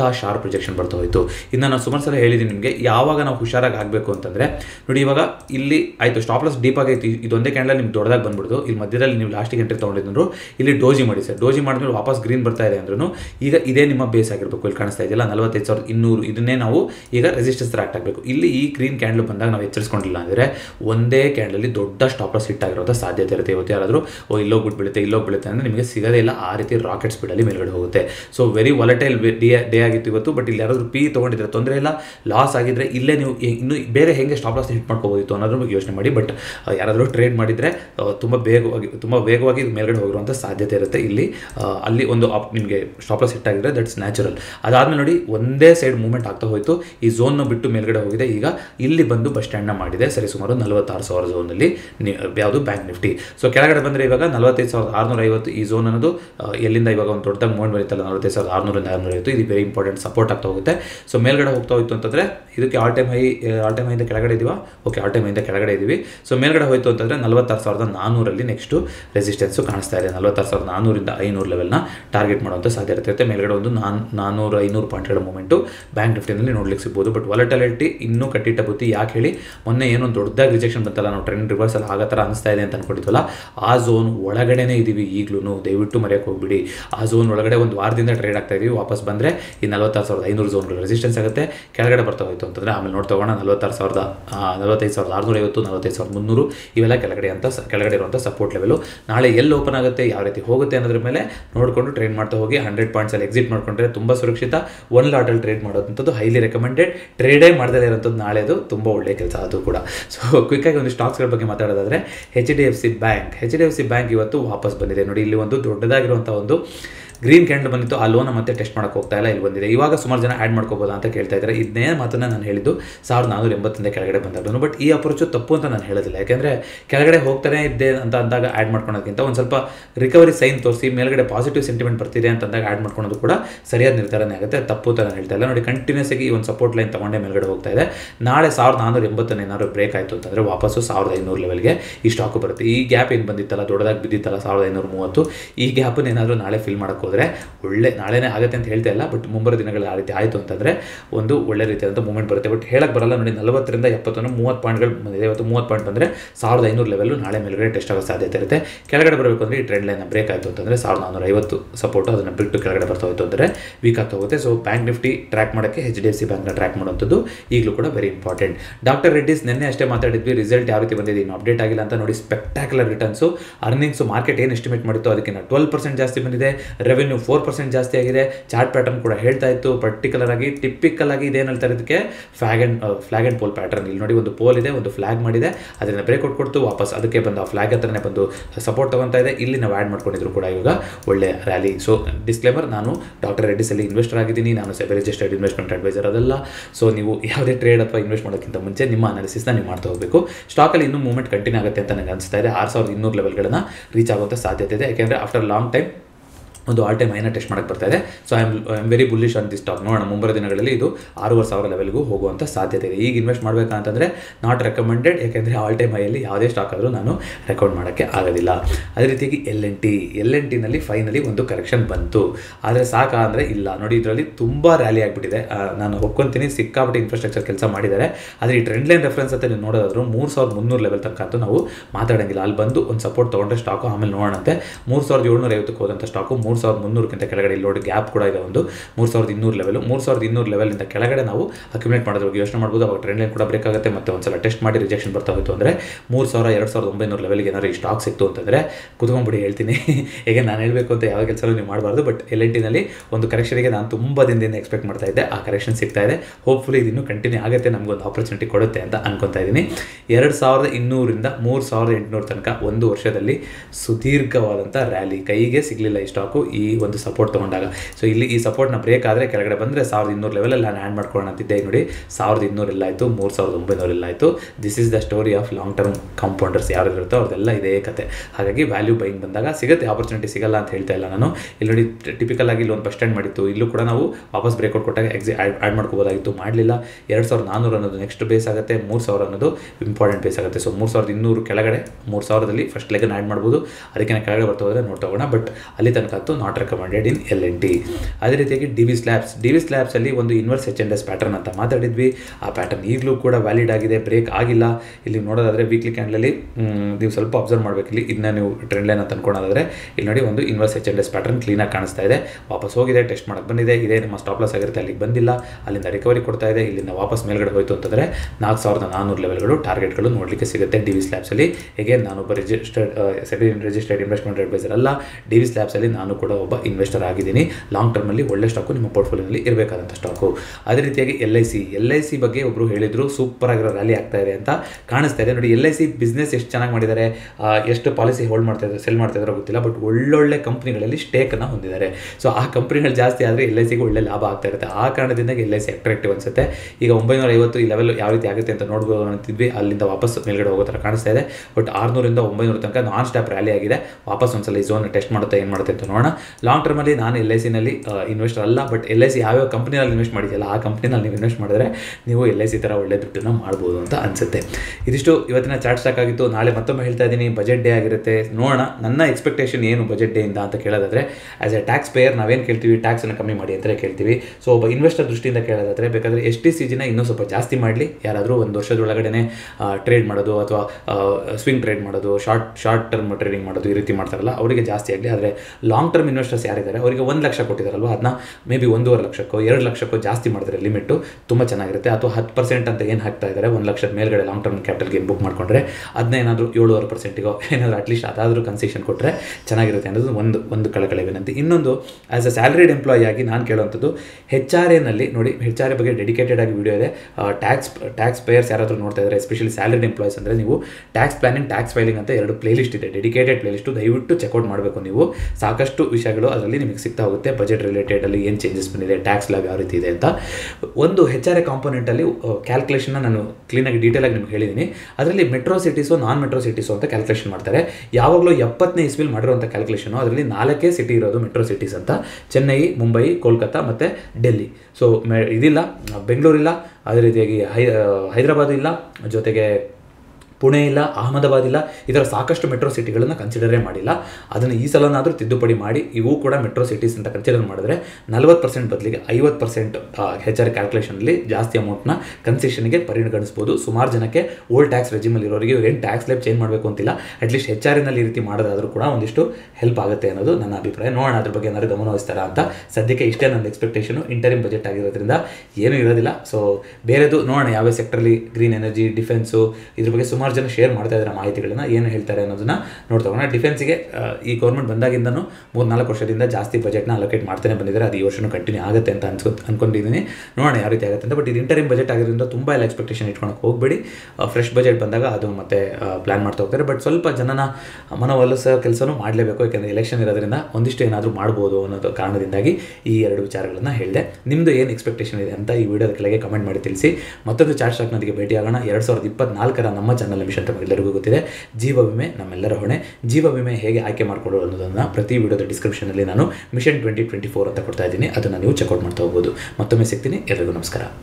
Speaker 1: ರಿಜೆಕ್ಷನ್ ಬರ್ತಾ ಹೋಯಿತು ಇನ್ನು ನಾನು ಸುಮಾರು ಸಲ ಹೇಳಿದ್ದೀನಿ ನಿಮಗೆ ಯಾವಾಗ ನಾವು ಹುಷಾರಾಗಿ ಆಗಬೇಕು ಅಂತಂದರೆ ನೋಡಿ ಇವಾಗ ಇಲ್ಲಿ ಆಯಿತು ಸ್ಟಾಪ್ ಲಾಸ್ ಡೀಪ್ ಆಗೈತಿ ಇದೊಂದೇ ಕ್ಯಾಂಡಲ್ ನಿಮ್ಗೆ ದೊಡ್ಡದಾಗಿ ಬಂದ್ಬಿಡ್ದು ಇಲ್ಲಿ ಮಧ್ಯದಲ್ಲಿ ನೀವು ಲಾಸ್ಟಿಗೆ ಎಂಟ್ರಿ ತೊಗೊಂಡಿದ್ರು ಇಲ್ಲಿ ಡೋಜಿ ಮಾಡಿ ಸರ್ ಡೋಜಿ ಮಾಡಿದ್ಮೇಲೆ ವಾಪಸ್ ಗ್ರೀನ್ ಬರ್ತಾ ಇದೆ ಅಂದ್ರೂ ಈಗ ಇದೇ ನಿಮ್ಮ ಬೇಸ್ ಆಗಿರಬೇಕು ಇಲ್ಲಿ ಕಾಣಿಸ್ತಾ ಇದೆಯಲ್ಲ ನಲವತ್ತೈದು ಸಾವಿರದ ಇನ್ನೂರು ಇದನ್ನೇ ನಾವು ಈಗ ರೆಸಿಸ್ಟೆನ್ಸ್ ಆಕ್ಟ್ ಆಗಬೇಕು ಇಲ್ಲಿ ಈ ಗ್ರೀನ್ ಕ್ಯಾಂಡಲ್ ಬಂದಾಗ ನಾವು ಎಚ್ಚರಿಸ್ಕೊಂಡಿಲ್ಲ ಅಂದರೆ ಒಂದೇ ಕ್ಯಾಂಡಲ್ಲಿ ದೊಡ್ಡ ಸ್ಟಾಪ್ ಲಾಸ್ ಹಿಟ್ ಆಗಿರೋ ಸಾಧ್ಯತೆ ಇರುತ್ತೆ ಇವತ್ತು ಯಾರಾದರೂ ಓ ಇಲ್ಲೋಗಿ ಬೀಳುತ್ತೆ ಇಲ್ಲೋಗಿ ಬೀಳುತ್ತೆ ಅಂದರೆ ನಿಮಗೆ ಸಿಗೋದೇ ಇಲ್ಲ ಆ ರೀತಿ ರಾಕೆಟ್ ಸ್ಪೀಡಲ್ಲಿ ಮೇಲ್ಗಡೆ ಹೋಗುತ್ತೆ so very volatile day day ಆಗಿತ್ತು ಇವತ್ತು ಬಟ್ ಇಲ್ಲಿ ಯಾರಾದರೂ ಪಿ ತೊಗೊಂಡಿದ್ರೆ ತೊಂದರೆ ಇಲ್ಲ ಲಾಸ್ ಆಗಿದ್ರೆ ಇಲ್ಲೇ ನೀವು ಎ- ಇನ್ನೂ ಬೇರೆ ಹೆಂಗೆ ಸ್ಟಾಪ್ ಲಾಸ್ ಹಿಟ್ ಮಾಡ್ಕೋಬೋದಿತ್ತು ಅನ್ನೋದ್ರ ಬಗ್ಗೆ ಯೋಚನೆ ಮಾಡಿ ಬಟ್ ಯಾರಾದರೂ ಟ್ರೇಡ್ ಮಾಡಿದರೆ ತುಂಬ ಬೇಗವಾಗಿ ತುಂಬ ವೇಗವಾಗಿ ಇದು ಮೇಲ್ಗಡೆ ಹೋಗಿರುವಂಥ ಸಾಧ್ಯತೆ ಇರುತ್ತೆ ಇಲ್ಲಿ ಆ, ಅಲ್ಲಿ ಒಂದು ಆಪ್ ನಿಮಗೆ ಸ್ಟಾಪ್ ಲಾಸ್ ಹಿಟ್ ಆಗಿದ್ರೆ ದಟ್ಸ್ ನ್ಯಾಚುರಲ್ ಅದಾದಮೇಲೆ ನೋಡಿ ಒಂದೇ ಸೈಡ್ ಮೂವ್ಮೆಂಟ್ ಆಗ್ತಾ ಹೋಯಿತು ಈ ಝೋನ್ನ ಬಿಟ್ಟು ಮೇಲ್ಗಡೆ ಹೋಗಿದೆ ಈಗ ಇಲ್ಲಿ ಬಂದು ಬಸ್ ಸ್ಟ್ಯಾಂಡ್ನ ಮಾಡಿದೆ ಸರಿ ಸುಮಾರು ನಲವತ್ತಾರು ಸಾವಿರ ಝೋನಲ್ಲಿ ಯಾವುದು ಬ್ಯಾಂಕ್ ನಿಫ್ಟಿ ಸೊ ಕೆಳಗಡೆ ಬಂದರೆ ಇವಾಗ ನಲವತ್ತೈದು ಸಾವಿರದ ಆರುನೂರ ಐವತ್ತು ಈ ಝೋನ್ ಅನ್ನೋದು ಆ, ಎಲ್ಲಿಂದ ಇವಾಗ ಒಂದು ದೊಡ್ಡದಾಗಿ ಮೂವ್ಮೆಂಟ್ ಬರೀತಲ್ಲ ನಲವತ್ತೈದು ಸಾವಿರದ ಆರುನೂರಿಂದ ಆರುನೂರ ಐವತ್ತು ಇದು ವೆರಿ ಇಂಪಾರ್ಟೆಂಟ್ ಸಪೋರ್ಟ್ ಆಗ್ತಾ ಹೋಗುತ್ತೆ ಸೊ ಮೇಲ್ಗಡೆ ಹೋಗ್ತಾ ಹೋಯ್ತು ಅಂತಂದರೆ ಇದಕ್ಕೆ all time high all time ಹೈಯಿಂದ ಕೆಳಗಡೆ ಇದೀವಾ ಓಕೆ ಆಲ್ ಟೈಮ್ ಹೈಯಿಂದ ಕೆಳಗಡೆ ಇದೀವಿ ಸೊ ಮೇಲ್ಗಡೆ ಹೋಯ್ತು ಅಂತಂದರೆ ನಲವತ್ತಾರು ಸಾವಿರದ ನಾನ್ನೂರಲ್ಲಿ ನೆಕ್ಸ್ಟು ರೆಸಿಸ್ಟೆನ್ಸು ಕಾಣಿಸ್ತಾ ಇದೆ ನಲವತ್ತಾರು ಸಾವಿರದ ನಾನ್ನೂರಿಂದ ಐನೂರು ಲೆವೆಲ್ನ ಟಾರ್ಗೆಟ್ ಮಾಡುವಂಥ ಸಾಧ್ಯತೆ ಇರುತ್ತೆ ಮೇಲ್ಗಡೆ ಒಂದು ನಾನ್ ನಾನ್ನೂರು ಐನೂರು ಪಾಯಿಂಟ್ಗಳ ಮೂಮೆಂಟು ಬ್ಯಾಂಕ್ ನಿಫ್ಟಿನಲ್ಲಿ ನೋಡ್ಲಿಕ್ಕೆ ಸಿಗ್ಬೋದು ಬಟ್ ವಾಲಟಾಲಿಟಿ ಇನ್ನೂ ಕಟ್ಟಿಟ್ಟ ಬುತ್ತಿ ಯಾಕೆ ಹೇಳಿ ಮೊನ್ನೆ ಏನೋ ಒಂದು ದೊಡ್ಡದಾಗಿ ರಿಜೆಕ್ಷನ್ ಬಂತಲ್ಲ ನಾವು ಟ್ರೆಂಡ್ ರಿವರ್ಸಲ್ ಆಗೋ ಥರ ಅನಿಸ್ತಾ ಇದೆ ಅಂತ ಅನ್ಕೊಂಡಿದ್ವಲ್ಲ ಆ ಝೋನ್ ಒಳಗಡೆನೇ ಇದೀವಿ ಈಗಲೂ ದಯವಿಟ್ಟು ಮರೆಯೋಕೆ ಹೋಗ್ಬಿಡಿ ಆ ಝೋನ್ ಒಳಗಡೆ ಒಂದು ವಾರದಿಂದ ಟ್ರೇಡ್ ಆಗ್ತಾ ಇದೀವಿ ವಾಪಸ್ ಬಂದರೆ ಈ ನಲವತ್ತಾರು ಸಾವಿರದ ಐನೂರು ಝೋನ್ ರೆಸಿಸ್ಟೆನ್ಸ್ ಆಗುತ್ತೆ ಕೆಳಗಡೆ ಬರ್ತಾ ಹೋಯ್ತು ಅಂತಂದರೆ ಆಮೇಲೆ ನೋಡ್ತಾ ಹೋಗೋಣ ನಲವತ್ತಾರು ಸಾವಿರದ ಆ, ನಲವತ್ತೈದು ಸಾವಿರದ ಆರುನೂರ ಐವತ್ತು ನಲವತ್ತೈದು ಸಾವಿರದ ಮುನ್ನೂರು ಇವೆಲ್ಲ ಕೆಳಗಡೆ ಅಂತ ಸ- ಕೆಳಗಡೆ ಇರುವಂಥ ಸಪೋರ್ಟ್ ಲೆವೆಲು ನಾಳೆ ಎಲ್ಲಿ ಓಪನ್ ಆಗುತ್ತೆ ಯಾವ ರೀತಿ ಹೋಗುತ್ತೆ ಅನ್ನೋದ್ರ ಮೇಲೆ ನೋಡಿಕೊಂಡು ಟ್ರೇಡ್ ಮಾಡ್ತಾ ಹೋಗಿ ಹಂಡ್ರೆಡ್ ಪಾಯಿಂಟ್ಸಲ್ಲಿ ಎಕ್ಸಿಟ್ ಮಾಡ್ಕೊಂಡ್ರೆ ತುಂಬ ಸುರಕ್ಷಿತ ಒನ್ ಲಾಟಲ್ಲಿ ಟ್ರೇಡ್ ಮಾಡೋದಂಥದ್ದು ಹೈಲಿ ರೆಕಮೆಂಡೆಡ್ ಟ್ರೇಡೇ ಮಾಡದೇ ಇರೋಂಥದ್ದು ನಾಳೆದು ತುಂಬ ಒಳ್ಳೆಯ ಕೆಲಸ ಅದು ಕೂಡ ಸೊ ಕ್ವಿಕ್ಕಾಗಿ ಒಂದು ಸ್ಟಾಕ್ಸ್ಗಳ ಬಗ್ಗೆ ಮಾತಾಡೋದಾದರೆ H D F C bank H D F C bank ಇವತ್ತು ವಾಪಸ್ ಬಂದಿದೆ ನೋಡಿ ಇಲ್ಲಿ ಒಂದು ದೊಡ್ಡದಾಗಿರುವಂಥ ಒಂದು ಗ್ರೀನ್ ಕ್ಯಾಂಡಲ್ ಬಂದಿತ್ತು ಆ ಲೋನ ಮತ್ತೆ ಟೆಸ್ಟ್ ಮಾಡಕ್ಕೆ ಹೋಗ್ತಾ ಇಲ್ಲ ಇಲ್ಲಿ ಬಂದಿದೆ ಇವಾಗ ಸುಮಾರು ಜನ ಆ್ಯಡ್ ಮಾಡ್ಕೋಬೋದಾ ಅಂತ ಕೇಳ್ತಾ ಇದ್ದಾರೆ ಇದನ್ನೇ ಮಾತನ್ನ ನಾನು ಹೇಳಿದ್ದು ಸಾವಿರದ ನಾನ್ನೂರ ಎಂಬತ್ತಿಂದ ಕೆಳಗಡೆ ಬಂದಾಗ್ಲೂ ಬಟ್ ಈ ಅಪ್ರೋಚು ತಪ್ಪು ಅಂತ ನಾನು ಹೇಳೋದಿಲ್ಲ ಯಾಕೆಂದರೆ ಕೆಳಗಡೆ ಹೋಗ್ತಾನೆ ಇದ್ದೆ ಅಂತ ಅಂದಾಗ ಆ್ಯಡ್ ಮಾಡ್ಕೊಳೋದಕ್ಕಿಂತ ಒಂದು ಸ್ವಲ್ಪ ರಿಕವರಿ ಸೈನ್ ತೋರಿಸಿ ಮೇಲ್ಗಡೆ ಪಾಸಿಟಿವ್ ಸೆಂಟಿಮೆಂಟ್ ಬರ್ತಿದೆ ಅಂತ ಅಂದಾಗ ಆ್ಯಡ್ ಮಾಡ್ಕೊಳೋದು ಕೂಡ ಸರಿಯಾದ ನಿರ್ಧಾರನೇ ಆಗುತ್ತೆ ಅದು ತಪ್ಪು ಅಂತ ನಾನು ಹೇಳ್ತಾ ಇಲ್ಲ ನೋಡಿ ಕಂಟಿನ್ಯೂಸ್ ಆಗಿ ಈ ಒಂದು ಸಪೋರ್ಟ್ ಲೈನ್ ತಗೊಂಡೆ ಮೇಲ್ಗಡೆ ಹೋಗ್ತಾ ಇದೆ ನಾಳೆ ಸಾವಿರದ ನಾನ್ನೂರ ಎಂಬತ್ತನೇ ಏನಾದ್ರು ಬ್ರೇಕ್ ಆಯಿತು ಅಂತಂದರೆ ವಾಪಸ್ಸು ಸಾವಿರದ ಐನೂರು ಲೆವೆಲ್ಗೆ ಈ ಸ್ಟಾಕು ಬರುತ್ತೆ ಈ ಗ್ಯಾಪ್ ಏನು ಬಂದಿತ್ತಲ್ಲ ದೊಡ್ಡದಾಗಿ ಬಿದ್ದಿತ್ತಲ್ಲ ಸಾವಿರದ ಐನೂರ ಮೂವತ್ತು ಈ ಗ್ಯಾಪನ್ನು ಏನಾದರೂ ನಾಳೆ ಫಿಲ್ ಮಾಡೋಕ್ಕೆ ಹೋದರೆ ಒಳ್ಳೆ ನಾಳೆನೇ ಆಗುತ್ತೆ ಅಂತ ಹೇಳ್ತಾ ಇಲ್ಲ ಬಟ್ ಮುಂಬರೋ ದಿನಗಳಲ್ಲಿ ಆ ರೀತಿ ಆಯಿತು ಅಂತಂದರೆ ಒಂದು ಒಳ್ಳೆ ರೀತಿಯಾದಂಥ ಮೂವ್ಮೆಂಟ್ ಬರುತ್ತೆ ಬಟ್ ಹೇಳಕ್ಕೆ ಬರಲ್ಲ ನೋಡಿ ನಲವತ್ತರಿಂದ ಎಪ್ಪತ್ತೊಂದು ಮೂವತ್ತು ಪಾಯಿಂಟ್ಗಳು ಬಂದಿದೆ ಇವತ್ತು ಮೂವತ್ತು ಪಾಯಿಂಟ್ ಬಂದರೆ ಸಾವಿರದ ಐನೂರು ಲೆವೆಲ್ಲು ನಾಳೆ ಮೇಲ್ಗಡೆ ಟೆಸ್ಟ್ ಆಗೋ ಸಾಧ್ಯತೆ ಇರುತ್ತೆ ಕೆಳಗಡೆ ಬರಬೇಕು ಅಂದರೆ ಈ ಟ್ರೆಂಡ್ ಲೈನ್ ಬ್ರೇಕ್ ಆಯಿತು ಅಂತಂದರೆ ಸಾವಿರದ ನಾನ್ನೂರ ಐವತ್ತು ಸಪೋರ್ಟು ಅದನ್ನು ಬಿಟ್ಟು ಕೆಳಗಡೆ ಬರ್ತಾ ಹೋಯ್ತು ಅಂದರೆ ವೀಕ್ ಆಗ್ತಾ ಹೋಗುತ್ತೆ ಸೊ ಬ್ಯಾಂಕ್ ನಿಫ್ಟಿ ಟ್ರ್ಯಾಕ್ ಮಾಡೋಕ್ಕೆ ಎಚ್ ಡಿ ಎಫ್ ಸಿ ಬ್ಯಾಂಕ್ನ ಟ್ರ್ಯಾಕ್ ಮಾಡುವಂಥದ್ದು ಈಗಲೂ ಕೂಡ ವೆರಿ ಇಂಪಾರ್ಟೆಂಟ್ ಡಾಕ್ಟರ್ ರೆಡ್ಡಿಸ್ ನಿನ್ನೆ ಅಷ್ಟೇ ಮಾತಾಡಿದ್ವಿ ರಿಸಲ್ಟ್ ಯಾವ ರೀತಿ ಬಂದಿದೆ ಇನ್ನು ಅಪ್ಡೇಟ್ ಆಗಿಲ್ಲ ಅಂತ ನೋಡಿ ಸ್ಪೆಕ್ಟಾಕ್ಯುಲರ್ ರಿಟರ್ನ್ಸು ಅರ್ನಿಂಗ್ಸು ಮಾರ್ಕೆಟ್ ಏನು ಎಸ್ಟಿಮೇಟ್ ಮಾಡಿತ್ತು ಅದಕ್ಕಿಂತ ಟ್ವೆಲ್ ಪರ್ಸೆಂಟ್ ಜಾಸ್ತಿ ಬಂದಿದೆ ರೆವೆನ್ಯೂ ಫೋರ್ ಪರ್ಸೆಂಟ್ ಜಾಸ್ತಿ ಆಗಿದೆ ಚಾರ್ಟ್ ಪ್ಯಾಟರ್ನ್ ಕೂಡ ಹೇಳ್ತಾ ಇತ್ತು ಪರ್ಟಿಕ್ಯುಲರ್ ಆಗಿ ಟಿಪಿಕಲ್ ಆಗಿ ಇದೇನು ಹೇಳ್ತಾರೆ ಇದಕ್ಕೆ flag and flag and pole pattern ಇಲ್ಲಿ ನೋಡಿ ಒಂದು ಪೋಲ್ ಇದೆ ಒಂದು ಫ್ಲಾಗ್ ಮಾಡಿದೆ ಅದರಿಂದ ಬ್ರೇಕ್ಔಟ್ ಕೊಡ್ತು ವಾಪಸ್ ಅದಕ್ಕೆ ಬಂದು ಆ ಫ್ಲಾಗ್ ಹತ್ರನೇ ಬಂದು ಸಪೋರ್ಟ್ ತಗೊತಾ ಇದೆ ಇಲ್ಲಿ ನಾವು ಆ್ಯಡ್ ಮಾಡ್ಕೊಂಡಿದ್ರು ಕೂಡ ಇವಾಗ ಒಳ್ಳೆ ರ್ಯಾಲಿ ಸೊ ಡಿಸ್ಕ್ಲೇಮರ್ ನಾನು ಡಾಕ್ಟರ್ ರೆಡ್ಡಿಸಲ್ಲಿ ಇನ್ವೆಸ್ಟರ್ ಆಗಿದ್ದೀನಿ ನಾನು ಸೆಬಿ ರಿಜಿಸ್ಟರ್ಡ್ ಇನ್ವೆಸ್ಟ್ಮೆಂಟ್ ಅಡ್ವೈಸರ್ ಅದಲ್ಲ ಸೊ ನೀವು ಯಾವುದೇ ಟ್ರೇಡ್ ಅಥವಾ ಇನ್ವೆಸ್ಟ್ ಮಾಡೋಕ್ಕಿಂತ ಮುಂಚೆ ನಿಮ್ಮ ಅನಾಲಿಸಿಸ್ನ ನೀವು ಮಾಡ್ತಾ ಹೋಗಬೇಕು ಸ್ಟಾಕಲ್ಲಿ ಇನ್ನೂ ಮೂವ್ಮೆಂಟ್ ಕಂಟಿನ್ಯೂ ಆಗುತ್ತೆ ಅಂತ ನನಗೆ ಅನಿಸ್ತಾ ಇದೆ ಆರು ಸಾವಿರದ ಇನ್ನೂರು ಲೆವೆಲ್ಗಳನ್ನ ರೀಚ್ ಆಗುವಂಥ ಸಾಧ್ಯತೆ ಇದೆ ಯಾಕೆಂದರೆ ಆಫ್ಟರ್ ಲಾಂಗ್ ಟೈಮ್ ಒಂದು ಆಲ್ ಟೈಮ್ ಐನ ಟೆಸ್ಟ್ ಮಾಡಕ್ಕೆ ಬರ್ತಾ ಇದೆ so I am I am very bullish on this stock ನೋಡೋಣ ಮುಂಬರೋ ದಿನಗಳಲ್ಲಿ ಇದು ಆರೂವರೆ ಸಾವಿರ ಲೆವೆಲ್ಗೂ ಹೋಗುವಂಥ ಸಾಧ್ಯತೆ ಇದೆ ಈಗ ಇನ್ವೆಸ್ಟ್ ಮಾಡಬೇಕಂತಂದರೆ ನಾಟ್ ರೆಕಮೆಂಡೆಡ್ ಯಾಕೆಂದರೆ ಆಲ್ ಟೈಮ್ ಐಯಲ್ಲಿ ಯಾವುದೇ ಸ್ಟಾಕ್ ಆದರೂ ನಾನು ರೆಕಮೆಂಡ್ ಮಾಡೋಕ್ಕೆ ಆಗೋದಿಲ್ಲ ಅದೇ ರೀತಿಯಾಗಿ L N T L N ಟಿನಲ್ಲಿ ಫೈನಲಿ ಒಂದು ಕರೆಕ್ಷನ್ ಬಂತು ಆದರೆ ಸಾಕಾ ಅಂದರೆ ಇಲ್ಲ ನೋಡಿ ಇದರಲ್ಲಿ ತುಂಬ ರ್ಯಾಲಿ ಆಗಿಬಿಟ್ಟಿದೆ ಆ, ನಾನು ಒಪ್ಕೊಂತೀನಿ ಸಿಕ್ಕಾಪಟ್ಟೆ ಇನ್ಫ್ರಾಸ್ಟ್ರಕ್ಚರ್ ಕೆಲಸ ಮಾಡಿದ್ದಾರೆ ಆದರೆ ಈ ಟ್ರೆಂಡ್ ಲೈನ್ ರೆಫರೆನ್ಸ್ ಅಂತ ನೀವು ನೋಡೋದಾದ್ರೂ ಮೂರು ಸಾವಿರದ ಮುನ್ನೂರು ಲೆವೆಲ್ ತನಕ ಅಂತೂ ನಾವು ಮಾತಾಡೋಂಗಿಲ್ಲ ಅಲ್ಲಿ ಬಂದು ಒಂದು ಸಪೋರ್ಟ್ ತೊಗೊಂಡ್ರೆ ಸ್ಟಾಕು ಆಮೇಲೆ ನೋಡೋಣಂತೆ ಮೂರು ಸಾವಿರದ ಏಳ್ನೂರ ಐವತ್ತಕ್ಕೆ ಹೋದಂಥ ಸ್ಟಾಕು ಮೂರು ಸಾವಿರದ ಮುನ್ನೂರಕ್ಕಿಂತ ಕೆಳಗಡೆ ಇಲ್ಲಿ ನೋಡಿ ಗ್ಯಾಪ್ ಕೂಡ ಇದೆ ಒಂದು ಮೂರು ಸಾವಿರದ ಇನ್ನೂರು ಲೆವೆಲ್ ಮೂರು ಸಾವಿರದ ಇನ್ನೂರು ಲೆವೆಲಿಂದ ಕೆಳಗಡೆ ನಾವು ಅಕ್ಯುಮಿಲೇಟ್ ಮಾಡೋದ್ರ ಬಗ್ಗೆ ಯೋಚನೆ ಮಾಡ್ಬೋದು ಅವಾಗ ಟ್ರೆಂಡ್ ಲೈನ್ ಕೂಡ ಬ್ರೇಕ್ ಆಗುತ್ತೆ ಮತ್ತೆ ಒಂದ್ಸಲ ಟೆಸ್ಟ್ ಮಾಡಿ ರಿಜೆಕ್ಷನ್ ಬರ್ತಾ ಹೋಯ್ತು ಅಂದರೆ ಮೂರು ಸಾವಿರ ಎರಡು ಸಾವಿರದ ಒಂಬೈನೂರು ಲೆವೆಲ್ಗೆ ಏನಾದ್ರು ಈ ಸ್ಟಾಕ್ ಸಿಕ್ತು ಅಂತಂದರೆ ಕುತ್ಕೊಂಡ್ಬಿಡಿ ಹೇಳ್ತೀನಿ ಹೇಗೆ ನಾನು ಹೇಳಬೇಕು ಅಂತ ಯಾವ ಕೆಲಸ ನೀವು ಮಾಡಬಾರ್ದು ಬಟ್ ಎಲ್ ಎನ್ ಟಿನಲ್ಲಿ ಒಂದು ಕರೆಕ್ಷನ್ಗೆ ನಾನು ತುಂಬ ದಿನದಿಂದ ಎಕ್ಸ್ಪೆಕ್ಟ್ ಮಾಡ್ತಾ ಇದ್ದೆ ಆ ಕರೆಕ್ಷನ್ ಸಿಗ್ತಾ ಇದೆ ಹೋಪ್ಫುಲಿ ಇದು ಇನ್ನೂ ಕಂಟಿನ್ಯೂ ಆಗುತ್ತೆ ನಮಗೊಂದು ಆಪರ್ಚುನಿಟಿ ಕೊಡುತ್ತೆ ಅಂತ ಅನ್ಕೊತಾ ಇದ್ದೀನಿ ಎರಡು ಸಾವಿರದ ಇನ್ನೂರಿಂದ ಮೂರು ಸಾವಿರದ ಎಂಟುನೂರು ತನಕ ಒಂದು ವರ್ಷದಲ್ಲಿ ಸುದೀರ್ಘವಾದಂಥ ರ್ಯಾಲಿ ಕೈಗೆ ಸಿಗಲಿಲ್ಲ ಈ ಸ್ಟಾಕು ಈ ಒಂದು ಸಪೋರ್ಟ್ ತೊಗೊಂಡಾಗ ಸೊ ಇಲ್ಲಿ ಈ ಸಪೋರ್ಟ್ನ ಬ್ರೇಕ್ ಆದರೆ ಕೆಳಗಡೆ ಬಂದರೆ ಸಾವಿರದ ಇನ್ನೂರು ಲೆವೆಲಲ್ಲಿ ನಾನು ಆ್ಯಡ್ ಮಾಡ್ಕೊಳ್ಳೋಣ ಅಂತಿದ್ದೆ ಈಗ ನೋಡಿ ಸಾವಿರದ ಇನ್ನೂರೆಲ್ಲ ಆಯಿತು ಮೂರು ಸಾವಿರದ ಒಂಬೈನೂರೆಲ್ಲ ಆಯಿತು this is the story of long term compounders ಯಾರು ಇರುತ್ತೋ ಅವ್ರದ್ದೆಲ್ಲ ಇದೇ ಕತೆ ಹಾಗಾಗಿ ವ್ಯಾಲ್ಯೂ ಬೈಂಗ್ ಬಂದಾಗ ಸಿಗುತ್ತೆ ಆಪರ್ಚುನಿಟಿ ಸಿಗಲ್ಲ ಅಂತ ಹೇಳ್ತಾ ಇಲ್ಲ ನಾನು ಇಲ್ಲಿ ನೋಡಿ ಟಿಪಿಕಲ್ ಆಗಿ ಇಲ್ಲಿ ಒಂದು ಬಸ್ ಸ್ಟ್ಯಾಂಡ್ ಮಾಡಿತ್ತು ಇಲ್ಲೂ ಕೂಡ ನಾವು ವಾಪಸ್ ಬ್ರೇಕ್ಔಟ್ ಕೊಟ್ಟಾಗ ಎಕ್ಸಿ ಆ್ಯಡ್ ಮಾಡ್ಕೋಬೋದಾಗಿತ್ತು ಮಾಡಲಿಲ್ಲ ಎರಡು ಸಾವಿರದ ನಾನ್ನೂರು ಅನ್ನೋದು ನೆಕ್ಸ್ಟ್ ಬೇಸ್ ಆಗುತ್ತೆ ಮೂರು ಸಾವಿರ ಅನ್ನೋದು ಇಂಪಾರ್ಟೆಂಟ್ ಬೇಸ್ ಆಗುತ್ತೆ ಸೊ ಮೂರು ಸಾವಿರದ ಇನ್ನೂರು ಕೆಳಗಡೆ ಮೂರು ಸಾವಿರದಲ್ಲಿ ಫಸ್ಟ್ ಲೆಗನ್ ಆ್ಯಡ್ ಮಾಡ್ಬೋದು ಅದಕ್ಕೆ ಕೆಳಗಡೆ ಬರ್ತಾ ಹೋದರೆ ನೋಡ್ತಾ ಹೋಗೋಣ ಬಟ್ ಅಲ್ಲಿ ತನಕ ಮತ್ತು not recommended in L N T ಅದೇ ರೀತಿಯಾಗಿ D V slabs D V ಸ್ಲ್ಯಾಬ್ಸಲ್ಲಿ ಒಂದು inverse H N S pattern ಅಂತ ಮಾತಾಡಿದ್ವಿ ಆ ಪ್ಯಾಟರ್ನ್ ಈಗಲೂ ಕೂಡ ವ್ಯಾಲಿಡ್ ಆಗಿದೆ ಬ್ರೇಕ್ ಆಗಿಲ್ಲ ಇಲ್ಲಿ ನೋಡೋದಾದರೆ ವೀಕ್ಲಿ ಕ್ಯಾಂಡಲಲ್ಲಿ ನೀವು ಸ್ವಲ್ಪ ಅಬ್ಸರ್ವ್ ಮಾಡಬೇಕು ಇಲ್ಲಿ ಇದನ್ನ ನೀವು ಟ್ರೆಂಡ್ ಲೈನ್ ಅಂತ ಅನ್ಕೊಳ್ಳೋದಾದ್ರೆ ಇಲ್ಲಿ ನೋಡಿ ಒಂದು inverse H N S pattern ಕ್ಲೀನಾಗಿ ಕಾಣಿಸ್ತಾ ಇದೆ ವಾಪಸ್ ಹೋಗಿದೆ ಟೆಸ್ಟ್ ಮಾಡಕ್ಕೆ ಬಂದಿದೆ ಇದೇ ನಿಮ್ಮ ಸ್ಟಾಪ್ ಲಾಸ್ ಆಗಿರುತ್ತೆ ಅಲ್ಲಿಗೆ ಬಂದಿಲ್ಲ ಅಲ್ಲಿಂದ ರಿಕವರಿ ಕೊಡ್ತಾ ಇದೆ ಇಲ್ಲಿಂದ ವಾಪಸ್ ಮೇಲ್ಗಡೆ ಹೋಯಿತು ಅಂತಂದರೆ ನಾಲ್ಕು ಸಾವಿರದ ನಾನ್ನೂರು ಲೆವೆಲ್ಗಳು ಟಾರ್ಗೆಟ್ಗಳು ನೋಡಲಿಕ್ಕೆ ಸಿಗುತ್ತೆ ಡಿ ವಿ ಸ್ಲ್ಯಾಬ್ಸಲ್ಲಿ ಹೇಗೆ ನಾನೊಬ್ಬ registered SEBI registered investment advisor ಅಲ್ಲ ಡಿ ವಿ ಸ್ಲ್ಯಾಬ್ಸಲ್ಲಿ ನಾನು ಕೂಡ ಒಬ್ಬ ಇನ್ವೆಸ್ಟರ್ ಆಗಿದ್ದೀನಿ ಲಾಂಗ್ ಟರ್ಮಲ್ಲಿ ಒಳ್ಳೆ ಸ್ಟಾಕು ನಿಮ್ಮ ಪೋರ್ಟ್ಫೋಲಿಯೋನಲ್ಲಿ ಇರಬೇಕಾದಂಥ ಸ್ಟಾಕು ಅದೇ ರೀತಿಯಾಗಿ L I C L I C ಬಗ್ಗೆ ಒಬ್ಬರು ಹೇಳಿದರು ಸೂಪರ್ ಆಗಿರೋ ರ್ಯಾಲಿ ಆಗ್ತಾ ಇದೆ ಅಂತ ಕಾಣಿಸ್ತಾ ಇದೆ ನೋಡಿ ಎಲ್ ಐ ಸಿ ಬಿಸ್ನೆಸ್ ಎಷ್ಟು ಚೆನ್ನಾಗಿ ಮಾಡಿದ್ದಾರೆ ಆ, ಎಷ್ಟು ಪಾಲಿಸಿ ಹೋಲ್ಡ್ ಮಾಡ್ತಾ ಇದ್ದಾರೆ ಸೆಲ್ ಮಾಡ್ತಾ ಇದ್ದಾರೋ ಗೊತ್ತಿಲ್ಲ ಬಟ್ ಒಳ್ಳೊಳ್ಳೆ ಕಂಪ್ನಿಗಳಲ್ಲಿ ಸ್ಟೇಕನ್ನು ಹೊಂದಿದ್ದಾರೆ ಸೊ ಆ ಕಂಪ್ನಿಗಳು ಜಾಸ್ತಿ ಆದರೆ ಎಲ್ ಐ ಸಿಗೆ ಒಳ್ಳೆ ಲಾಭ ಆಗ್ತಾ ಇರುತ್ತೆ ಆ ಕಾರಣದಿಂದ ಎಲ್ ಐ ಸಿ ಅಟ್ರಾಕ್ಟಿವ್ ಅನ್ಸುತ್ತೆ ಈಗ ಒಂಬೈನೂರ ಐವತ್ತು ಈ ಲೆವೆಲ್ ಯಾವ ರೀತಿ ಆಗುತ್ತೆ ಅಂತ ನೋಡ್ಬೋದು ಅಂತಿದ್ವಿ ಅಲ್ಲಿಂದ ವಾಪಸ್ ಮೇಲ್ಗಡೆ ಹೋಗೋ ಥರ ಕಾಣಿಸ್ತಾ ಇದೆ ಬಟ್ ಆರುನೂರಿಂದ ಒಂಬೈನೂರ ತನಕ ನಾನ್ ಸ್ಟಾಪ್ ರ್ಯಾಲಿ ಆಗಿದೆ ವಾಪಸ್ ಒಂದ್ಸಲ ಈ ಝೋನ್ ಟೆಸ್ಟ್ ಮಾಡುತ್ತೆ ಏನು ಮಾಡುತ್ತೆ ಅಂತ ನೋಡೋಣ ಲಾಂಗ್ ಟರ್ಮಲ್ಲಿ ನಾನು ಎಲ್ ಐ ಸಿನಲ್ಲಿ ಇನ್ವೆಸ್ಟರ್ ಅಲ್ಲ ಬಟ್ ಎಲ್ ಐ ಸಿ ಯಾವ್ಯಾವ ಕಂಪ್ನಿನಲ್ಲಿ ಇನ್ವೆಸ್ಟ್ ಮಾಡಿದೆಯಲ್ಲ ಆ ಕಂಪ್ನಿನಲ್ಲಿ ನೀವು ಇನ್ವೆಸ್ಟ್ ಮಾಡಿದ್ರೆ ನೀವು ಎಲ್ ಐ ಸಿ ಥರ ಒಳ್ಳೆ ದುಡ್ಡನ್ನು ಮಾಡ್ಬೋದು ಅಂತ ಅನಿಸುತ್ತೆ ಇದಿಷ್ಟು ಇವತ್ತಿನ ಚಾರ್ಟ್ ಸ್ಟಾಕ್ ಆಗಿತ್ತು ನಾಳೆ ಮತ್ತೊಮ್ಮೆ ಹೇಳ್ತಾ ಇದ್ದೀನಿ ಬಜೆಟ್ ಡೇ ಆಗಿರುತ್ತೆ ನೋಡೋಣ ನನ್ನ ಎಕ್ಸ್ಪೆಕ್ಟೇಷನ್ ಏನು ಬಜೆಟ್ ಡೇ ಇಂದ ಅಂತ ಕೇಳೋದಾದ್ರೆ ಆಸ್ ಎ ಟ್ಯಾಕ್ಸ್ ಪೇಯರ್ ನಾವೇನು ಕೇಳ್ತೀವಿ ಟ್ಯಾಕ್ಸನ್ನು ಕಮ್ಮಿ ಮಾಡಿ ಅಂತ ಕೇಳ್ತೀವಿ ಸೊ ಒಬ್ಬ ಇನ್ವೆಸ್ಟರ್ ದೃಷ್ಟಿಯಿಂದ ಕೇಳೋದಾದ್ರೆ ಬೇಕಾದರೆ ಎಸ್ ಟಿ ಸಿ ಜಿನ ಇನ್ನೂ ಸ್ವಲ್ಪ ಜಾಸ್ತಿ ಮಾಡಲಿ ಯಾರಾದರೂ ಒಂದು ವರ್ಷದೊಳಗಡೆ ಟ್ರೇಡ್ ಮಾಡೋದು ಅಥವಾ ಸ್ವಿಂಗ್ ಟ್ರೇಡ್ ಮಾಡೋದು ಶಾರ್ಟ್ ಶಾರ್ಟ್ ಟರ್ಮ್ ಟ್ರೇಡಿಂಗ್ ಮಾಡೋದು ಈ ರೀತಿ ಮಾಡ್ತಾರಲ್ಲ ಅವರಿಗೆ ಜಾಸ್ತಿ ಆಗಲಿ ಆದರೆ ಲಾಂಗ್ ಟರ್ಮ್ ಇನ್ವೆಸ್ಟರ್ಸ್ ಯಾರಿದ್ದಾರೆ ಅವರಿಗೆ ಒಂದು ಲಕ್ಷ ಕೊಟ್ಟಿದ್ದಾರಲ್ವ ಅದನ್ನ ಮೇ ಬಿ ಒಂದೂವರೆ ಲಕ್ಷಕ್ಕೋ ಎರಡು ಲಕ್ಷಕ್ಕೋ ಜಾಸ್ತಿ ಮಾಡಿದ್ರೆ ಲಿಮಿಟು ತುಂಬ ಚೆನ್ನಾಗಿರುತ್ತೆ ಅಥವಾ ಹತ್ತು ಪರ್ಸೆಂಟ್ ಅಂತ ಏನು ಹಾಕ್ತಾ ಇದ್ದಾರೆ ಒಂದು ಲಕ್ಷದ ಮೇಲ್ಗಡೆ long term capital gain book ಮಾಡ್ಕೊಂಡ್ರೆ ಅದನ್ನ ಏನಾದರೂ ಏಳುವರೆ ಪರ್ಸೆಂಟಿಗೋ ಏನಾದರೂ ಅಟ್ಲೀಸ್ಟ್ ಅದಾದರೂ ಕನ್ಸೆಷನ್ ಕೊಟ್ಟರೆ ಚೆನ್ನಾಗಿರುತ್ತೆ ಅನ್ನೋದು ಒಂದು ಒಂದು ಕಳಕಳೆ ವಿನಂತಿ ಇನ್ನೊಂದು ಆ್ಯಸ್ ಅ ಸ್ಯಾಲ್ರಿಡ್ ಎಂಪ್ಲಾಯಿ ಆಗಿ ನಾನು ಕೇಳುವಂಥದ್ದು ಹೆಚ್ ಆರ್ ಎನಲ್ಲಿ ನೋಡಿ ಹೆಚ್ ಆರ್ ಎ ಬಗ್ಗೆ ಡೆಡಿಕೇಟೆಡ್ ಆಗಿ ವಿಡಿಯೋ ಇದೆ ಟ್ಯಾಕ್ಸ್ ಟ್ಯಾಕ್ಸ್ ಪೇಯರ್ಸ್ ಯಾರಾದರೂ ನೋಡ್ತಾ ಇದ್ದಾರೆ ಎಸ್ಪೆಷಲಿ ಸ್ಯಾಲರಿಡ್ ಎಂಪ್ಲಾಯ್ಸ್ ಅಂದರೆ ನೀವು ಟ್ಯಾಕ್ಸ್ ಪ್ಲಾನಿಂಗ್ ಟ್ಯಾಕ್ಸ್ ಫೈಲಿಂಗ್ ಅಂತ ಎರಡು ಪ್ಲೇಲಿಸ್ಟ್ ಇದೆ ಡೆಡಿಕೇಟೆಡ್ ಪ್ಲೇಲಿಸ್ಟು ದಯವಿಟ್ಟು ಚೆಕ್ಔಟ್ ಮಾಡಬೇಕು ನೀವು ಸಾಕಷ್ಟು ವಿಷಯಗಳು ಅದರಲ್ಲಿ ನಿಮಗೆ ಸಿಗ್ತಾ ಹೋಗುತ್ತೆ ಬಜೆಟ್ ರಿಲೇಟೆಡ್ ಅಲ್ಲಿ ಏನು ಚೇಂಜಸ್ ಬಂದಿದೆ ಟ್ಯಾಕ್ಸ್ ಲಾಗ್ ಯಾವ ರೀತಿ ಇದೆ ಅಂತ ಒಂದು ಹೆಚ್ ಆರ್ ಎ ಕಾಂಪೋನೆಂಟಲ್ಲಿ ಕ್ಯಾಲ್ಕುಲೇಷನ್ನ ನಾನು ಕ್ಲೀನಾಗಿ ಡೀಟೇಲಾಗಿ ನಿಮ್ಗೆ ಹೇಳಿದ್ದೀನಿ ಅದರಲ್ಲಿ metro cities non metro cities ಅಂತ ಕ್ಯಾಲ್ಕುಲೇಷನ್ ಮಾಡ್ತಾರೆ ಯಾವಾಗಲೂ ಎಪ್ಪತ್ತನೇ ಇಸ್ವಿಲ್ ಮಾಡಿರುವಂಥ ಕ್ಯಾಲ್ಕುಲೇಷನು ಅದರಲ್ಲಿ ನಾಲ್ಕೇ ಸಿಟಿ ಇರೋದು ಮೆಟ್ರೋ ಸಿಟೀಸ್ ಅಂತ ಚೆನ್ನೈ ಮುಂಬೈ ಕೋಲ್ಕತ್ತಾ ಮತ್ತು ಡೆಲ್ಲಿ ಸೊ ಮೆ ಇದಿಲ್ಲ ಬೆಂಗಳೂರಿಲ್ಲ ಅದೇ ರೀತಿಯಾಗಿ ಹೈ ಹೈದರಾಬಾದ್ ಇಲ್ಲ ಜೊತೆಗೆ ಪುಣೆ ಇಲ್ಲ ಅಹಮದಾಬಾದ್ ಇಲ್ಲ ಈ ಥರ ಸಾಕಷ್ಟು ಮೆಟ್ರೋ ಸಿಟಿಗಳನ್ನು ಕನ್ಸಿಡರೇ ಮಾಡಿಲ್ಲ ಅದನ್ನು ಈ ಸಲನಾದರೂ ತಿದ್ದುಪಡಿ ಮಾಡಿ ಇವು ಕೂಡ ಮೆಟ್ರೋ ಸಿಟೀಸ್ ಅಂತ ಕನ್ಸಿಡರ್ ಮಾಡಿದ್ರೆ ನಲ್ವತ್ತು ಪರ್ಸೆಂಟ್ ಬದಲಿಗೆ ಐವತ್ತು ಪರ್ಸೆಂಟ್ ಹೆಚ್ ಆರ್ ಕ್ಯಾಲ್ಕುಲೇಷನಲ್ಲಿ ಜಾಸ್ತಿ ಅಮೌಂಟ್ನ ಕನ್ಸೆಷನ್ಗೆ ಪರಿಗಣಿಸ್ಬೋದು ಸುಮಾರು ಜನಕ್ಕೆ ಓಲ್ಡ್ ಟ್ಯಾಕ್ಸ್ ರೆಜಿಮಲ್ಲಿ ಇರೋರಿಗೆ ಏನು ಟ್ಯಾಕ್ಸ್ ಲೇಬ್ ಚೇಂಜ್ ಮಾಡಬೇಕು ಅಂತಿಲ್ಲ ಅಟ್ಲೀಸ್ಟ್ ಹೆಚ್ ಆರ್ ಈ ರೀತಿ ಮಾಡೋದಾದರೂ ಕೂಡ ಒಂದಿಷ್ಟು ಹೆಲ್ಪ್ ಆಗುತ್ತೆ ಅನ್ನೋದು ನನ್ನ ಅಭಿಪ್ರಾಯ ನೋಡೋಣ ಅದ್ರ ಬಗ್ಗೆ ಏನಾದ್ರು ಗಮನ ವಹಿಸ್ತಾರಾ ಅಂತ ಸದ್ಯಕ್ಕೆ ಇಷ್ಟೇ ನನ್ನ ಎಕ್ಸ್ಪೆಕ್ಟೇಷನು ಇಂಟರಿಮ್ ಬಜೆಟ್ ಆಗಿರೋದ್ರಿಂದ ಏನೂ ಇರೋದಿಲ್ಲ ಸೊ ಬೇರೆದು ನೋಡೋಣ ಯಾವ ಸೆಕ್ಟ್ರಲ್ಲಿ ಗ್ರೀನ್ ಎನರ್ಜಿ ಡಿಫೆನ್ಸು ಇದ್ರ ಬಗ್ಗೆ ಸುಮಾರು ಜನ ಶೇರ್ ಮಾಡ್ತಾ ಇದ್ದಾರೆ ಮಾಹಿತಿಗಳನ್ನ ಏನು ಹೇಳ್ತಾರೆ ಅನ್ನೋದನ್ನ ನೋಡ್ತಾ ಹೋಗೋಣ ಡಿಫೆನ್ಸಿಗೆ ಈ ಗೌರ್ಮೆಂಟ್ ಬಂದಾಗಿಂದನೂ ಮೂರು ನಾಲ್ಕು ವರ್ಷದಿಂದ ಜಾಸ್ತಿ ಬಜೆಟ್ನ ಅಲೋಕೇಟ್ ಮಾಡ್ತಾನೆ ಬಂದಿದ್ದಾರೆ ಅದು ಈ ವರ್ಷನೂ ಕಂಟಿನ್ಯೂ ಆಗುತ್ತೆ ಅಂತ ಅನ್ಸ್ಕೊ ಅನ್ಕೊಂಡಿದ್ದೀನಿ ನೋಡೋಣ ಯಾವ ರೀತಿ ಆಗುತ್ತೆ ಅಂತ ಬಟ್ ಇದು ಇಂಟರಿಮ್ ಬಜೆಟ್ ಆಗಿರೋದ್ರಿಂದ ತುಂಬ ಎಲ್ಲ ಎಕ್ಸ್ಪೆಕ್ಟೇಷನ್ ಇಟ್ಕೊಳಕ್ಕೆ ಹೋಗಬೇಡಿ ಫ್ರೆಶ್ ಬಜೆಟ್ ಬಂದಾಗ ಅದು ಮತ್ತೆ ಪ್ಲಾನ್ ಮಾಡ್ತಾ ಹೋಗ್ತಾರೆ ಬಟ್ ಸ್ವಲ್ಪ ಜನನ ಮನವೊಲಿಸೋ ಕೆಲಸನೂ ಮಾಡಲೇಬೇಕು ಯಾಕೆಂದರೆ ಎಲೆಕ್ಷನ್ ಇರೋದ್ರಿಂದ ಒಂದಿಷ್ಟು ಏನಾದರೂ ಮಾಡ್ಬೋದು ಅನ್ನೋದು ಕಾರಣದಿಂದಾಗಿ ಈ ಎರಡು ವಿಚಾರಗಳನ್ನು ಹೇಳಿದೆ ನಿಮ್ಮದು ಏನು ಎಕ್ಸ್ಪೆಕ್ಟೇಷನ್ ಇದೆ ಅಂತ ಈ ವಿಡಿಯೋದ ಕೆಳಗೆ ಕಮೆಂಟ್ ಮಾಡಿ ತಿಳಿಸಿ ಮತ್ತೊಂದು ಚಾರ್ಟ್ ಸ್ಟಾಕ್ನೊಂದಿಗೆ ಭೇಟಿಯಾಗೋಣ ಎರಡು ಸಾವಿರದ ಇಪ್ಪತ್ನಾಲ್ಕರ ನಮ್ಮ ಚಾನಲ್ ಮಿಷನ್ ಎಲ್ಲರಿಗೂ ಗೊತ್ತಿದೆ ಜೀವ ವಿಮೆ ನಮ್ಮೆಲ್ಲರ ಹೊಣೆ ಜೀವ ವಿಮೆ ಹೇಗೆ ಆಯ್ಕೆ ಮಾಡಿಕೊಳ್ಳೋದು ಅನ್ನೋದನ್ನು ಪ್ರತಿ ವಿಡಿಯೋದ ಡಿಸ್ಕ್ರಿಪ್ಷನಲ್ಲಿ ನಾನು ಮಿಷನ್ ಟ್ವೆಂಟಿ ಟ್ವೆಂಟಿ ಫೋರ್ ಅಂತ ಕೊಡ್ತಾ ಇದ್ದೀನಿ ಅದನ್ನು ನೀವು ಚೆಕ್ಔಟ್ ಮಾಡ್ತಾ ಹೋಗ್ಬೋದು ಮತ್ತೊಮ್ಮೆ ಸಿಗ್ತೀನಿ ಎಲ್ಲರಿಗೂ ನಮಸ್ಕಾರ